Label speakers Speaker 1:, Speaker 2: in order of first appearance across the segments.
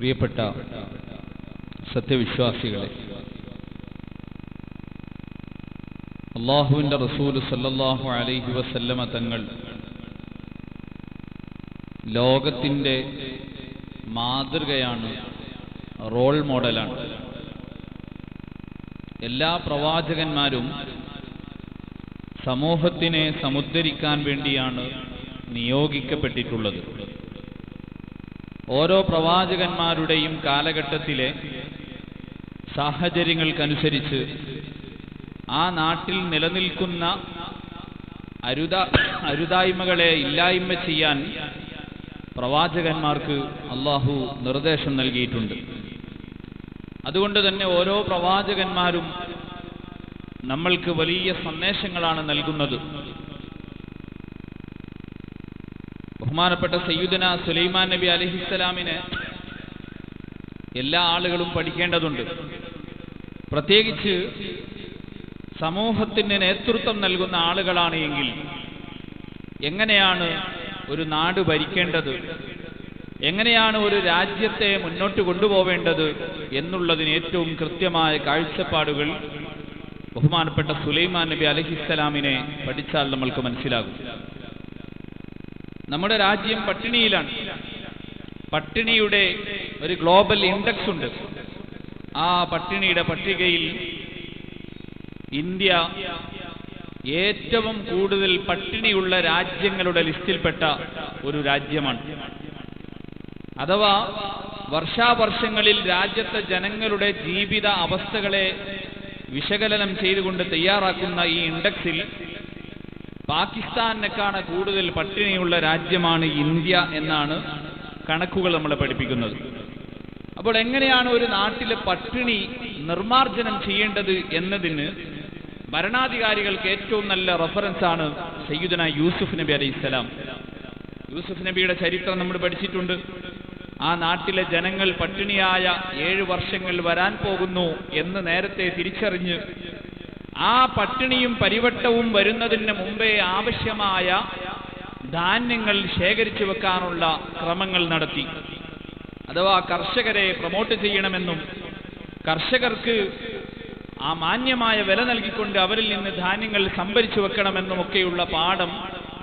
Speaker 1: പ്രിയപ്പെട്ട സത്യവിശ്വാസികളെ അള്ളാഹുവിൻ്റെ റസൂൽ സല്ലല്ലാഹു അലൈഹി വസല്ലമ തങ്ങൾ ലോകത്തിൻ്റെ മാതൃകയാണ് റോൾ മോഡലാണ് എല്ലാ പ്രവാചകന്മാരും സമൂഹത്തിനെ സമുദ്ധരിക്കാൻ വേണ്ടിയാണ് നിയോഗിക്കപ്പെട്ടിട്ടുള്ളത് ഓരോ പ്രവാചകന്മാരുടെയും കാലഘട്ടത്തിലെ സാഹചര്യങ്ങൾക്കനുസരിച്ച് ആ നാട്ടിൽ നിലനിൽക്കുന്ന അരുത അരുതായ്മകളെ ഇല്ലായ്മ ചെയ്യാൻ പ്രവാചകന്മാർക്ക് അള്ളാഹു നിർദ്ദേശം നൽകിയിട്ടുണ്ട് അതുകൊണ്ട് തന്നെ ഓരോ പ്രവാചകന്മാരും നമ്മൾക്ക് വലിയ സന്ദേശങ്ങളാണ് നൽകുന്നത് ബഹുമാനപ്പെട്ട സയ്യുദന സുലൈമാൻ നബി അലഹിസ്സലാമിനെ എല്ലാ ആളുകളും പഠിക്കേണ്ടതുണ്ട് പ്രത്യേകിച്ച് സമൂഹത്തിന് നേതൃത്വം നൽകുന്ന ആളുകളാണ് എങ്കിൽ എങ്ങനെയാണ് ഒരു നാട് ഭരിക്കേണ്ടത് എങ്ങനെയാണ് ഒരു രാജ്യത്തെ മുന്നോട്ട് കൊണ്ടുപോവേണ്ടത് എന്നുള്ളതിന് ഏറ്റവും കൃത്യമായ കാഴ്ചപ്പാടുകൾ ബഹുമാനപ്പെട്ട സുലൈമാൻ നബി അലഹിസ്സലാമിനെ പഠിച്ചാൽ നമ്മൾക്ക് മനസ്സിലാകും നമ്മുടെ രാജ്യം പട്ടിണിയിലാണ് പട്ടിണിയുടെ ഒരു ഗ്ലോബൽ ഇൻഡെക്സ് ഉണ്ട് ആ പട്ടിണിയുടെ പട്ടികയിൽ ഇന്ത്യ ഏറ്റവും കൂടുതൽ പട്ടിണിയുള്ള രാജ്യങ്ങളുടെ ലിസ്റ്റിൽപ്പെട്ട ഒരു രാജ്യമാണ് അഥവാ വർഷാവർഷങ്ങളിൽ രാജ്യത്തെ ജനങ്ങളുടെ ജീവിത അവസ്ഥകളെ വിശകലനം ചെയ്തുകൊണ്ട് തയ്യാറാക്കുന്ന ഈ ഇൻഡെക്സിൽ പാകിസ്ഥാനേക്കാണ് കൂടുതൽ പട്ടിണിയുള്ള രാജ്യമാണ് ഇന്ത്യ എന്നാണ് കണക്കുകൾ നമ്മളെ പഠിപ്പിക്കുന്നത് അപ്പോൾ എങ്ങനെയാണ് ഒരു നാട്ടിലെ പട്ടിണി നിർമാർജനം ചെയ്യേണ്ടത് എന്നതിന് ഭരണാധികാരികൾക്ക് ഏറ്റവും നല്ല റെഫറൻസ് ആണ് സയ്യുദന യൂസുഫ് നബി അലൈഹി സ്വലാം യൂസുഫ് നബിയുടെ ചരിത്രം നമ്മൾ പഠിച്ചിട്ടുണ്ട് ആ നാട്ടിലെ ജനങ്ങൾ പട്ടിണിയായ ഏഴ് വർഷങ്ങൾ വരാൻ പോകുന്നു എന്ന് നേരത്തെ തിരിച്ചറിഞ്ഞ് ആ പട്ടിണിയും പരിവട്ടവും വരുന്നതിന് മുമ്പേ ആവശ്യമായ ധാന്യങ്ങൾ ശേഖരിച്ചു വെക്കാനുള്ള ക്രമങ്ങൾ നടത്തി അഥവാ കർഷകരെ പ്രൊമോട്ട് ചെയ്യണമെന്നും കർഷകർക്ക് ആ മാന്യമായ വില നൽകിക്കൊണ്ട് അവരിൽ നിന്ന് ധാന്യങ്ങൾ സംഭരിച്ചു വെക്കണമെന്നുമൊക്കെയുള്ള പാഠം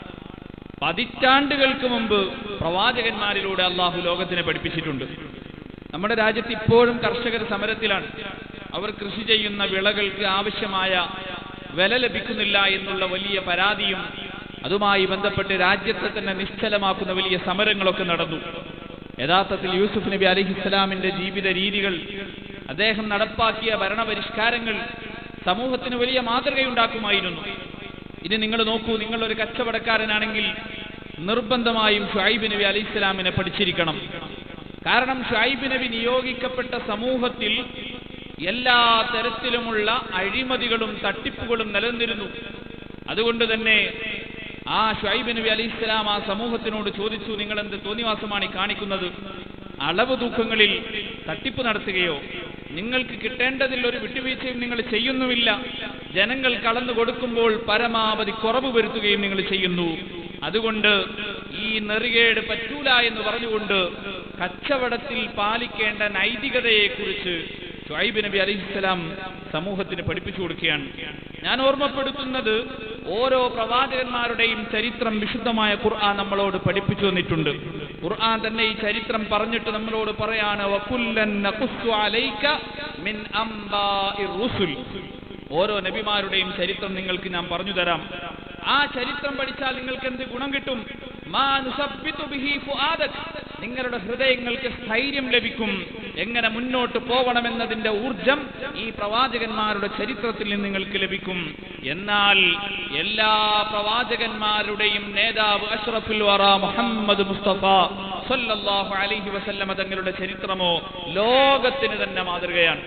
Speaker 1: പതിറ്റാണ്ടുകൾക്ക് മുമ്പ് പ്രവാചകന്മാരിലൂടെ അള്ളാഹു ലോകത്തിനെ പഠിപ്പിച്ചിട്ടുണ്ട് നമ്മുടെ രാജ്യത്ത് ഇപ്പോഴും കർഷകർ സമരത്തിലാണ് അവർ കൃഷി ചെയ്യുന്ന വിളകൾക്ക് ആവശ്യമായ വില ലഭിക്കുന്നില്ല എന്നുള്ള വലിയ പരാതിയും അതുമായി ബന്ധപ്പെട്ട് രാജ്യത്തെ തന്നെ നിശ്ചലമാക്കുന്ന വലിയ സമരങ്ങളൊക്കെ നടന്നു യഥാർത്ഥത്തിൽ യൂസുഫ് നബി അലിഹിസ്സലാമിന്റെ ജീവിത രീതികൾ അദ്ദേഹം നടപ്പാക്കിയ ഭരണപരിഷ്കാരങ്ങൾ സമൂഹത്തിന് വലിയ മാതൃകയുണ്ടാക്കുമായിരുന്നു ഇനി നിങ്ങൾ നോക്കൂ നിങ്ങൾ ഒരു കച്ചവടക്കാരനാണെങ്കിൽ നിർബന്ധമായും ഷുഐബ് നബി അലി ഇസ്ലാമിനെ പഠിച്ചിരിക്കണം കാരണം ഷുഐബ് നബി നിയോഗിക്കപ്പെട്ട സമൂഹത്തിൽ എല്ലാ തരത്തിലുമുള്ള അഴിമതികളും തട്ടിപ്പുകളും നിലനിന്നിരുന്നു അതുകൊണ്ട് തന്നെ ആ ഷുഐബ് നബി അലി ഇസ്ലാം ആ സമൂഹത്തിനോട് ചോദിച്ചു നിങ്ങൾ എന്ത് തോന്നിവാസമാണ് ഈ കാണിക്കുന്നത് അളവ് തൂക്കങ്ങളിൽ തട്ടിപ്പ് നടത്തുകയോ നിങ്ങൾക്ക് കിട്ടേണ്ടതിൽ ഒരു വിട്ടുവീഴ്ചയും നിങ്ങൾ ചെയ്യുന്നുമില്ല ജനങ്ങൾ കളന്നു കൊടുക്കുമ്പോൾ പരമാവധി കുറവ് വരുത്തുകയും നിങ്ങൾ ചെയ്യുന്നു അതുകൊണ്ട് ഈ നെറികേട് പറ്റൂല എന്ന് പറഞ്ഞുകൊണ്ട് കച്ചവടത്തിൽ പാലിക്കേണ്ട നൈതികതയെക്കുറിച്ച് ഷുഐബ് നബി അലൈഹിസ്സലാം സമൂഹത്തിന് പഠിപ്പിച്ചു കൊടുക്കുകയാണ് ഞാൻ ഓർമ്മപ്പെടുത്തുന്നത് ഓരോ പ്രവാചകന്മാരുടെയും ചരിത്രം വിശുദ്ധമായ ഖുർആൻ നമ്മളോട് പഠിപ്പിച്ചു തന്നിട്ടുണ്ട് ഖുർആൻ തന്നെ ഈ ചരിത്രം പറഞ്ഞിട്ട് നമ്മളോട് പറയാണ് വകുല്ലൻ നഖുസ്സു അലൈക മിൻ അംബാഇർ റുസുൽ ഓരോ നബിമാരുടെയും ചരിത്രം നിങ്ങൾക്ക് ഞാൻ പറഞ്ഞു തരാം ആ ചരിത്രം പഠിച്ചാൽ നിങ്ങൾക്ക് എന്ത് ഗുണം കിട്ടും മാ നുസബ്ബിതു ബിഹി ഫുആദക് നിങ്ങളുടെ ഹൃദയങ്ങൾക്ക് സ്ഥൈര്യം ലഭിക്കും എങ്ങനെ മുന്നോട്ട് പോകണമെന്നതിന്റെ ഊർജം ഈ പ്രവാചകന്മാരുടെ ചരിത്രത്തിൽ നിന്ന് നിങ്ങൾക്ക് ലഭിക്കും എന്നാൽ എല്ലാ പ്രവാചകന്മാരുടെയും നേതാവ് അഷ്റഫുൽ വറ മുഹമ്മദ് മുസ്തഫ സല്ലല്ലാഹു അലൈഹി വസല്ലമ തങ്ങളുടെ ചരിത്രമോ ലോകത്തിന് തന്നെ മാതൃകയാണ്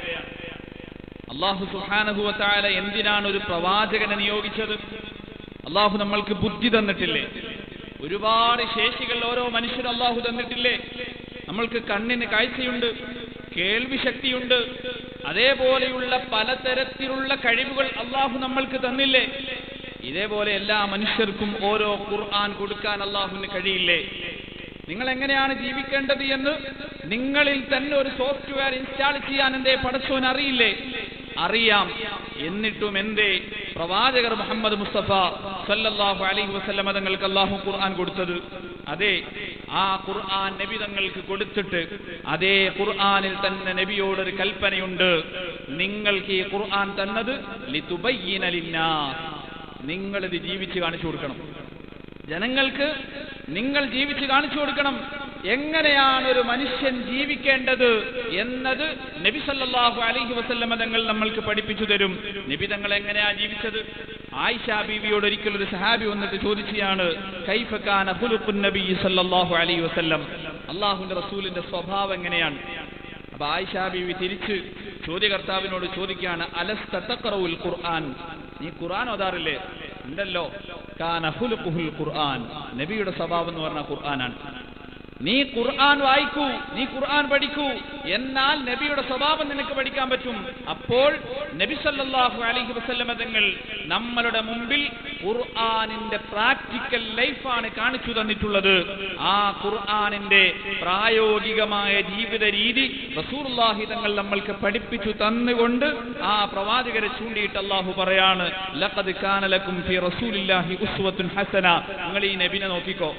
Speaker 1: അള്ളാഹു സുഹാനഹു വതാല എന്തിനാണ് ഒരു പ്രവാചകനെ നിയോഗിച്ചത് അള്ളാഹു നമ്മൾക്ക് ബുദ്ധി തന്നിട്ടില്ലേ ഒരുപാട് ശേഷികൾ ഓരോ മനുഷ്യർ അള്ളാഹു തന്നിട്ടില്ലേ നമ്മൾക്ക് കണ്ണിന് കാഴ്ചയുണ്ട് കേൾവി ശക്തിയുണ്ട് അതേപോലെയുള്ള പലതരത്തിലുള്ള കഴിവുകൾ അള്ളാഹു നമ്മൾക്ക് തന്നില്ലേ ഇതേപോലെ എല്ലാ മനുഷ്യർക്കും ഓരോ ഖുർആൻ കൊടുക്കാൻ അള്ളാഹുവിന് കഴിയില്ലേ നിങ്ങൾ എങ്ങനെയാണ് ജീവിക്കേണ്ടത് എന്ന് നിങ്ങളിൽ തന്നെ ഒരു സോഫ്റ്റ്വെയർ ഇൻസ്റ്റാൾ ചെയ്യാൻ എന്തേ പടച്ചോൻ അറിയില്ലേ അറിയാം എന്നിട്ടും എന്തേ പ്രവാചകർ മുഹമ്മദ് മുസ്തഫ സല്ലല്ലാഹു അലൈഹി വസല്ലമ തങ്ങൾക്ക് അല്ലാഹു ഖുർആൻ കൊടുത്തത് അതെ ആ ഖുർആൻ നബി തങ്ങൾക്ക് കൊടുത്തിട്ട് അതേ ഖുർആനിൽ തന്നെ നബിയോടൊരു കൽപ്പനയുണ്ട് നിങ്ങൾക്ക് ഈ ഖുർആൻ തന്നത് ലിതുബയ്യിന ലിന്നാസ് നിങ്ങളിത് ജീവിച്ച് കാണിച്ചു കൊടുക്കണം ജനങ്ങൾക്ക് നിങ്ങൾ ജീവിച്ച് കാണിച്ചു കൊടുക്കണം എങ്ങനെയാണ് ഒരു മനുഷ്യൻ ജീവിക്കേണ്ടത് എന്നത് നബി സല്ലല്ലാഹു അലൈഹി വസല്ലമ തങ്ങൾ നമ്മൾക്ക് പഠിപ്പിച്ചു തരും നബി തങ്ങൾ എങ്ങനെയാ ജീവിച്ചത് ആയിഷ ബീവിയോട് ഒരിക്കൽ ഒരു സഹാബി വന്നിട്ട് ചോദിക്കുകയാണ് കൈഫ കാന ഖുലുഖുൻ നബി സല്ലല്ലാഹു അലൈഹി വസല്ലം അള്ളാഹുവിന്റെ റസൂലിന്റെ സ്വഭാവം എങ്ങനെയാണ് അപ്പൊ ആയിഷ ബീവി തിരിച്ച് ചോദ്യകർത്താവിനോട് ചോദിക്കുകയാണ് അലസ്തഖറഉൽ ഖുർആൻ നീ ഖുർആൻ ഓതാറില്ലേ ഉണ്ടല്ലോ കാന ഖുലുഖുൽ ഖുർആൻ നബിയുടെ സ്വഭാവം എന്ന് പറഞ്ഞ ഖുർആനാണ് നീ ഖുർആൻ വായിക്കൂ നീ ഖുർആൻ പഠിക്കൂ എന്നാൽ നബിയുടെ സ്വഭാവം നിനക്ക് പഠിക്കാൻ പറ്റും അപ്പോൾ നബി സല്ലല്ലാഹു അലൈഹി വസല്ലമ തങ്ങൾ നമ്മളുടെ മുമ്പിൽ ഖുർആനിന്റെ പ്രാക്ടിക്കൽ ലൈഫാണ് കാണിച്ചു തന്നിട്ടുള്ളത് ആ ഖുർആനിന്റെ പ്രായോഗികമായ ജീവിത രീതി റസൂലുള്ളാഹി തങ്ങൾ നമ്മൾക്ക് പഠിപ്പിച്ചു തന്നുകൊണ്ട് ആ പ്രവാചകരെ ചൂണ്ടിയിട്ട് അള്ളാഹു പറയാണ് ലഖദ് കാന ലക്കും ഫി റസൂലില്ലാഹി ഉസ്വത്തുൻ ഹസന നിങ്ങൾ ഈ നബിനെ നോക്കിക്കോ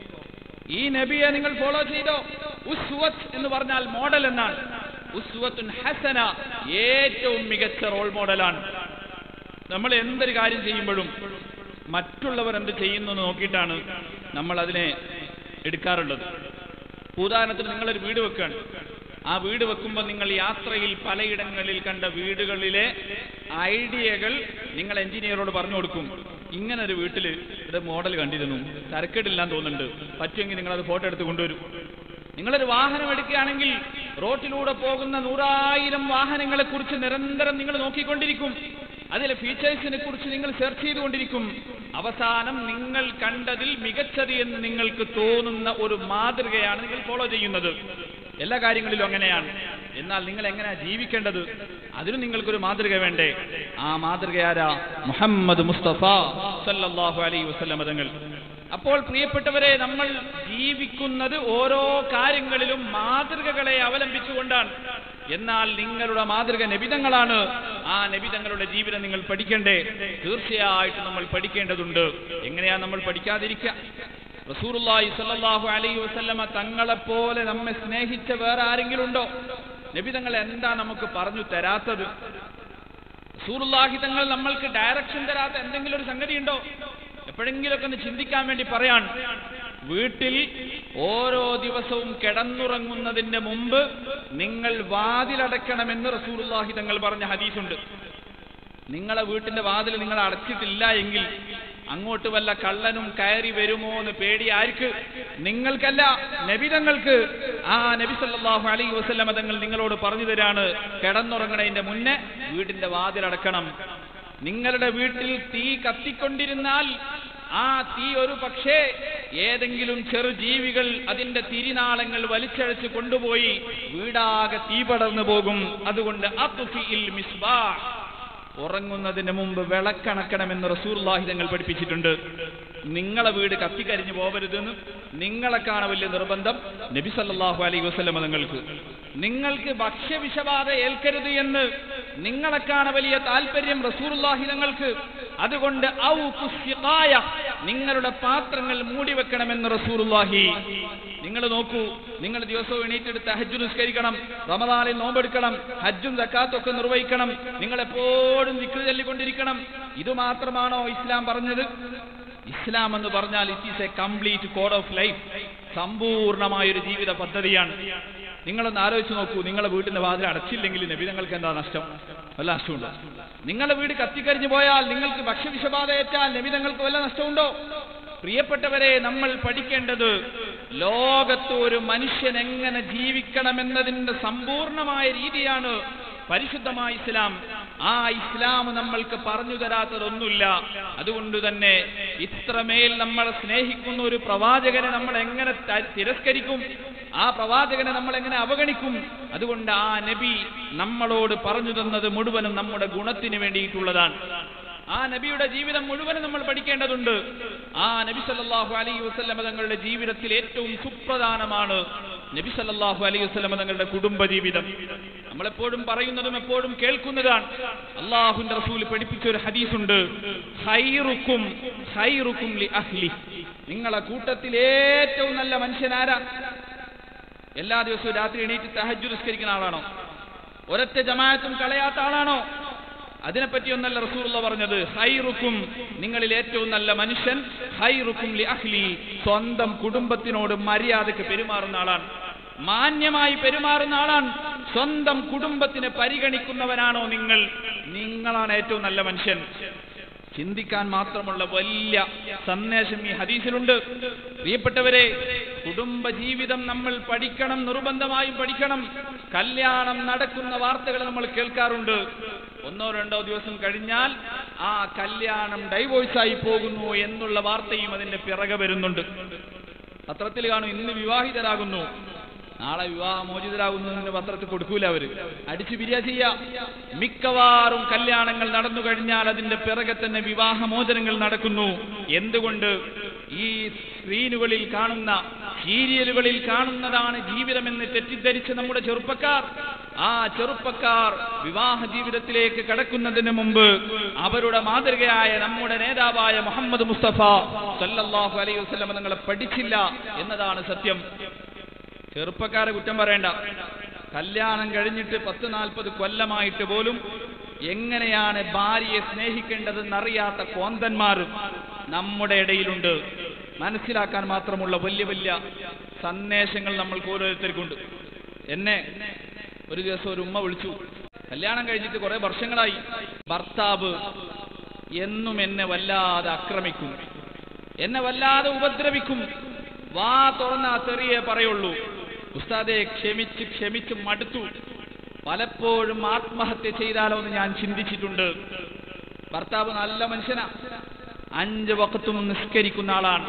Speaker 1: ഈ നബിയെ നിങ്ങൾ ഫോളോ ചെയ്തോ ഉസ്വത്ത് എന്ന് പറഞ്ഞാൽ മോഡൽ എന്നാണ് ഉസ്വത്തുൻ ഹസന ഏറ്റവും മികച്ച റോൾ മോഡലാണ് നമ്മൾ എന്തൊരു കാര്യം ചെയ്യുമ്പോഴും മറ്റുള്ളവർ എന്ത് ചെയ്യുന്നു എന്ന് നോക്കിയിട്ടാണ് നമ്മൾ അതിനെ എടുക്കാറുള്ളത് ഉദാഹരണത്തിന് നിങ്ങളൊരു വീട് വെക്കുകയാണ് ആ വീട് വെക്കുമ്പോൾ നിങ്ങൾ യാത്രയിൽ പലയിടങ്ങളിൽ കണ്ട വീടുകളിലെ ഐഡിയകൾ നിങ്ങൾ എഞ്ചിനീയറോട് പറഞ്ഞു കൊടുക്കും ഇങ്ങനെ ഒരു വീട്ടിൽ ഇത് മോഡൽ കണ്ടിരുന്നു തരക്കേടില്ലാന്ന് തോന്നുന്നുണ്ട് പറ്റുമെങ്കിൽ നിങ്ങൾ അത് ഫോട്ടോ എടുത്ത് കൊണ്ടുവരും നിങ്ങളൊരു വാഹനം എടുക്കുകയാണെങ്കിൽ റോട്ടിലൂടെ പോകുന്ന നൂറായിരം വാഹനങ്ങളെ കുറിച്ച് നിരന്തരം നിങ്ങൾ നോക്കിക്കൊണ്ടിരിക്കും അതിലെ ഫീച്ചേഴ്സിനെ കുറിച്ച് നിങ്ങൾ സെർച്ച് ചെയ്തുകൊണ്ടിരിക്കും അവസാനം നിങ്ങൾ കണ്ടതിൽ മികച്ചത് എന്ന് നിങ്ങൾക്ക് തോന്നുന്ന ഒരു മാതൃകയാണ് നിങ്ങൾ ഫോളോ ചെയ്യുന്നത് എല്ലാ കാര്യങ്ങളിലും അങ്ങനെയാണ് എന്നാൽ നിങ്ങൾ എങ്ങനെയാ ജീവിക്കേണ്ടത് അതിന് നിങ്ങൾക്കൊരു മാതൃക വേണ്ടേ ആ മാതൃക ആരാ മുഹമ്മദ് മുസ്തഫ സല്ലല്ലാഹു അലൈഹി വസല്ലം തങ്ങൾ അപ്പോൾ പ്രിയപ്പെട്ടവരെ നമ്മൾ ജീവിക്കുന്നത് ഓരോ കാര്യങ്ങളിലും മാതൃകകളെ അവലംബിച്ചുകൊണ്ടാണ് എന്നാൽ നിങ്ങളുടെ മാതൃക നബിതങ്ങളാണ് ആ നബിതങ്ങളുടെ ജീവിതം നിങ്ങൾ പഠിക്കണ്ടേ തീർച്ചയായിട്ടും നമ്മൾ പഠിക്കേണ്ടതുണ്ട് എങ്ങനെയാ നമ്മൾ പഠിക്കാതിരിക്കുക റസൂറുല്ലാഹി സല്ലല്ലാഹു അലൈഹി വസല്ലമ തങ്ങളെ പോലെ നമ്മെ സ്നേഹിച്ച വേറെ ആരെങ്കിലും ഉണ്ടോ നബി തങ്ങൾ എന്താ നമുക്ക് പറഞ്ഞു തരാത്തത് റസൂറുല്ലാഹി തങ്ങൾ നമ്മൾക്ക് ഡയറക്ഷൻ തരാത്ത എന്തെങ്കിലും ഒരു സംഗതി ഉണ്ടോ എപ്പോഴെങ്കിലൊക്കെ ഒന്ന് ചിന്തിക്കാൻ വേണ്ടി പറയാൻ വീട്ടിൽ ഓരോ ദിവസവും കിടന്നുറങ്ങുന്നതിന്റെ മുമ്പ് നിങ്ങൾ വാതിലടയ്ക്കണമെന്ന് റസൂലുള്ളാഹി തങ്ങൾ പറഞ്ഞ ഹദീസുണ്ട് നിങ്ങളെ വീട്ടിന്റെ വാതിൽ നിങ്ങൾ അടച്ചിട്ടില്ല എങ്കിൽ അങ്ങോട്ട് വല്ല കള്ളനും കയറി വരുമോ എന്ന് പേടി ആർക്ക് നിങ്ങൾക്കല്ല നബിതങ്ങൾക്ക് ആ നബി സല്ലല്ലാഹു അലൈഹി വസല്ലമ തങ്ങൾ നിങ്ങളോട് പറഞ്ഞു തരാണ് കിടന്നുറങ്ങണതിന്റെ മുന്നേ വീടിന്റെ വാതിലടക്കണം നിങ്ങളുടെ വീട്ടിൽ തീ കത്തിക്കൊണ്ടിരുന്നാൽ ആ തീ ഒരു പക്ഷേ ഏതെങ്കിലും ചെറുജീവികൾ അതിന്റെ തിരിനാളങ്ങൾ വലിച്ചഴച്ച് കൊണ്ടുപോയി വീടാകെ തീ പടർന്നു പോകും അതുകൊണ്ട് അത്ഫിഇൽ മിസ്ബാഹ് ഉറങ്ങുന്നതിന് മുമ്പ് വിളക്കണക്കണമെന്ന് റസൂർലാഹി തങ്ങൾ പഠിപ്പിച്ചിട്ടുണ്ട് നിങ്ങളെ വീട് കത്തിക്കരിഞ്ഞു പോകരുതെന്ന് നിങ്ങളെക്കാണ് വലിയ നിർബന്ധം നബി സല്ലല്ലാഹു അലൈഹി വസല്ലമ നിങ്ങൾക്ക് നിങ്ങൾക്ക് ഭക്ഷ്യവിഷബാധ ഏൽക്കരുത് എന്ന് നിങ്ങളെക്കാണ് വലിയ താല്പര്യം റസൂർലാഹി തങ്ങൾക്ക് അതുകൊണ്ട് ഔ കുസ്ഫിഖായ നിങ്ങളുടെ പാത്രങ്ങൾ മൂടി വെക്കണമെന്ന് റസൂറുല്ലാഹി നിങ്ങൾ നോക്കൂ നിങ്ങൾ ദിവസവും എണീറ്റെടുത്ത് ഹജ്ജ് നിസ്കരിക്കണം റമദാനിൽ നോമ്പെടുക്കണം ഹജ്ജും സക്കാത്തും ഒക്കെ നിർവഹിക്കണം നിങ്ങൾ എപ്പോഴും വിക്രി ചൊല്ലിക്കൊണ്ടിരിക്കണം ഇത് മാത്രമാണോ ഇസ്ലാം പറഞ്ഞത് ഇസ്ലാം എന്ന് പറഞ്ഞാൽ it is a complete code of life സമ്പൂർണമായ ഒരു ജീവിത പദ്ധതിയാണ് നിങ്ങളൊന്ന് ആലോചിച്ച് നോക്കൂ നിങ്ങളെ വീട്ടിന്റെ വാതിൽ അടച്ചില്ലെങ്കിൽ നബിതങ്ങൾക്ക് എന്താ നഷ്ടം വല്ല നഷ്ടമുണ്ടോ നിങ്ങളുടെ വീട് കത്തിക്കരിഞ്ഞു പോയാൽ നിങ്ങൾക്ക് ഭക്ഷ്യവിഷബാധ ഏറ്റാൽ നബിതങ്ങൾക്ക് വല്ല നഷ്ടമുണ്ടോ പ്രിയപ്പെട്ടവരെ നമ്മൾ പഠിക്കേണ്ടത് ലോകത്ത് ഒരു മനുഷ്യൻ എങ്ങനെ ജീവിക്കണമെന്നതിന്റെ സമ്പൂർണമായ രീതിയാണ് പരിശുദ്ധമായ ഇസ്ലാം ആ ഇസ്ലാം നമ്മൾക്ക് പറഞ്ഞു തരാത്തതൊന്നുമില്ല അതുകൊണ്ട് തന്നെ ഇത്രമേൽ നമ്മളെ സ്നേഹിക്കുന്ന ഒരു പ്രവാചകനെ നമ്മൾ എങ്ങനെ ത- തിരസ്കരിക്കും ആ പ്രവാചകനെ നമ്മൾ എങ്ങനെ അവഗണിക്കും അതുകൊണ്ട് ആ നബി നമ്മളോട് പറഞ്ഞു തന്നത് മുഴുവനും നമ്മുടെ ഗുണത്തിന് വേണ്ടിയിട്ടുള്ളതാണ് ആ നബിയുടെ ജീവിതം മുഴുവനും നമ്മൾ പഠിക്കേണ്ടതുണ്ട് ആ നബി സല്ലല്ലാഹു അലൈഹി വസല്ലമ തങ്ങളുടെ ജീവിതത്തിൽ ഏറ്റവും സുപ്രധാനമാണ് നബി സല്ലല്ലാഹു അലൈഹി വസല്ലം തങ്ങളുടെ കുടുംബജീവിതം നമ്മളെപ്പോഴും പറയുന്നതും എപ്പോഴും കേൾക്കുന്നതാണ് അള്ളാഹുന്റെ റസൂൽ പഠിപ്പിച്ച ഒരു ഹദീസുണ്ട് ഹൈറുക്കും ഹൈറുക്കും ലി അഹ്ലി നിങ്ങളെ കൂട്ടത്തിൽ ഏറ്റവും നല്ല മനുഷ്യനാരാ എല്ലാ ദിവസവും രാത്രി എണീറ്റ് തഹജ്ജു നിസ്കരിക്കുന്ന ആളാണോ ഒരൊറ്റ ജമാഅത്തും കളയാത്ത ആളാണോ അതിനെപ്പറ്റി ഒന്നല്ല റസൂലുള്ള പറഞ്ഞത് ഹൈറുക്കും നിങ്ങളിൽ ഏറ്റവും നല്ല മനുഷ്യൻ ഹൈറുക്കും ലി അഹ്ലി സ്വന്തം കുടുംബത്തിനോട് മര്യാദക്ക് പെരുമാറുന്ന ആളാണ് മാന്യമായി പെരുമാറുന്ന ആളാണ് സ്വന്തം കുടുംബത്തിനെ പരിഗണിക്കുന്നവനാണോ നിങ്ങൾ നിങ്ങളാണ് ഏറ്റവും നല്ല മനുഷ്യൻ ചിന്തിക്കാൻ മാത്രമുള്ള വലിയ സന്ദേശം ഈ ഹദീസിലുണ്ട് പ്രിയപ്പെട്ടവരെ കുടുംബ ജീവിതം നമ്മൾ പഠിക്കണം നിർബന്ധമായും പഠിക്കണം കല്യാണം നടക്കുന്ന വാർത്തകൾ നമ്മൾ കേൾക്കാറുണ്ട് ഒന്നോ രണ്ടോ ദിവസം കഴിഞ്ഞാൽ ആ കല്യാണം ഡൈവോഴ്സായി പോകുന്നു എന്നുള്ള വാർത്തയും അതിന്റെ പിറകെ വരുന്നുണ്ട് പത്രത്തിൽ കാണും ഇന്ന് വിവാഹിതരാകുന്നു നാളെ വിവാഹമോചിതരാകുന്നതിന് പത്രത്തിൽ കൊടുക്കൂല അവര് അടിച്ചു പിരിയ ചെയ്യ മിക്കവാറും കല്യാണങ്ങൾ നടന്നു കഴിഞ്ഞാൽ അതിന്റെ പിറകെ തന്നെ വിവാഹമോചനങ്ങൾ നടക്കുന്നു എന്തുകൊണ്ട് ഈ സ്ക്രീനുകളിൽ കാണുന്ന സീരിയലുകളിൽ കാണുന്നതാണ് ജീവിതമെന്ന് തെറ്റിദ്ധരിച്ച് നമ്മുടെ ചെറുപ്പക്കാർ ആ ചെറുപ്പക്കാർ വിവാഹ ജീവിതത്തിലേക്ക് കടക്കുന്നതിന് മുമ്പ് അവരുടെ മാതൃകയായ നമ്മുടെ നേതാവായ മുഹമ്മദ് മുസ്തഫ സല്ലല്ലാഹു അലൈഹി വസല്ലം നിങ്ങളെ പഠിച്ചില്ല എന്നതാണ് സത്യം ചെറുപ്പക്കാരെ കുറ്റം പറയണ്ട കല്യാണം കഴിഞ്ഞിട്ട് പത്ത് നാൽപ്പത് കൊല്ലമായിട്ട് പോലും എങ്ങനെയാണ് ഭാര്യയെ സ്നേഹിക്കേണ്ടതെന്നറിയാത്ത കോന്തന്മാരും നമ്മുടെ ഇടയിലുണ്ട് മനസ്സിലാക്കാൻ മാത്രമുള്ള വലിയ വലിയ സന്ദേശങ്ങൾ നമ്മൾക്ക് ഓരോരുത്തർക്കുണ്ട് എന്നെ ഒരു ദിവസം ഒരു ഉമ്മ വിളിച്ചു കല്യാണം കഴിഞ്ഞിട്ട് കുറെ വർഷങ്ങളായി ഭർത്താവ് എന്നും എന്നെ വല്ലാതെ ആക്രമിക്കും എന്നെ വല്ലാതെ ഉപദ്രവിക്കും വാ തുറന്ന തെറിയെ പറയുള്ളൂ ഉസ്താദെ ക്ഷമിച്ച് ക്ഷമിച്ച് മടുത്തു പലപ്പോഴും ആത്മഹത്യ ചെയ്താലോ എന്ന് ഞാൻ ചിന്തിച്ചിട്ടുണ്ട് ഭർത്താവ് നല്ല മനുഷ്യനാ അഞ്ച് വക്കത്തും നിസ്കരിക്കുന്ന ആളാണ്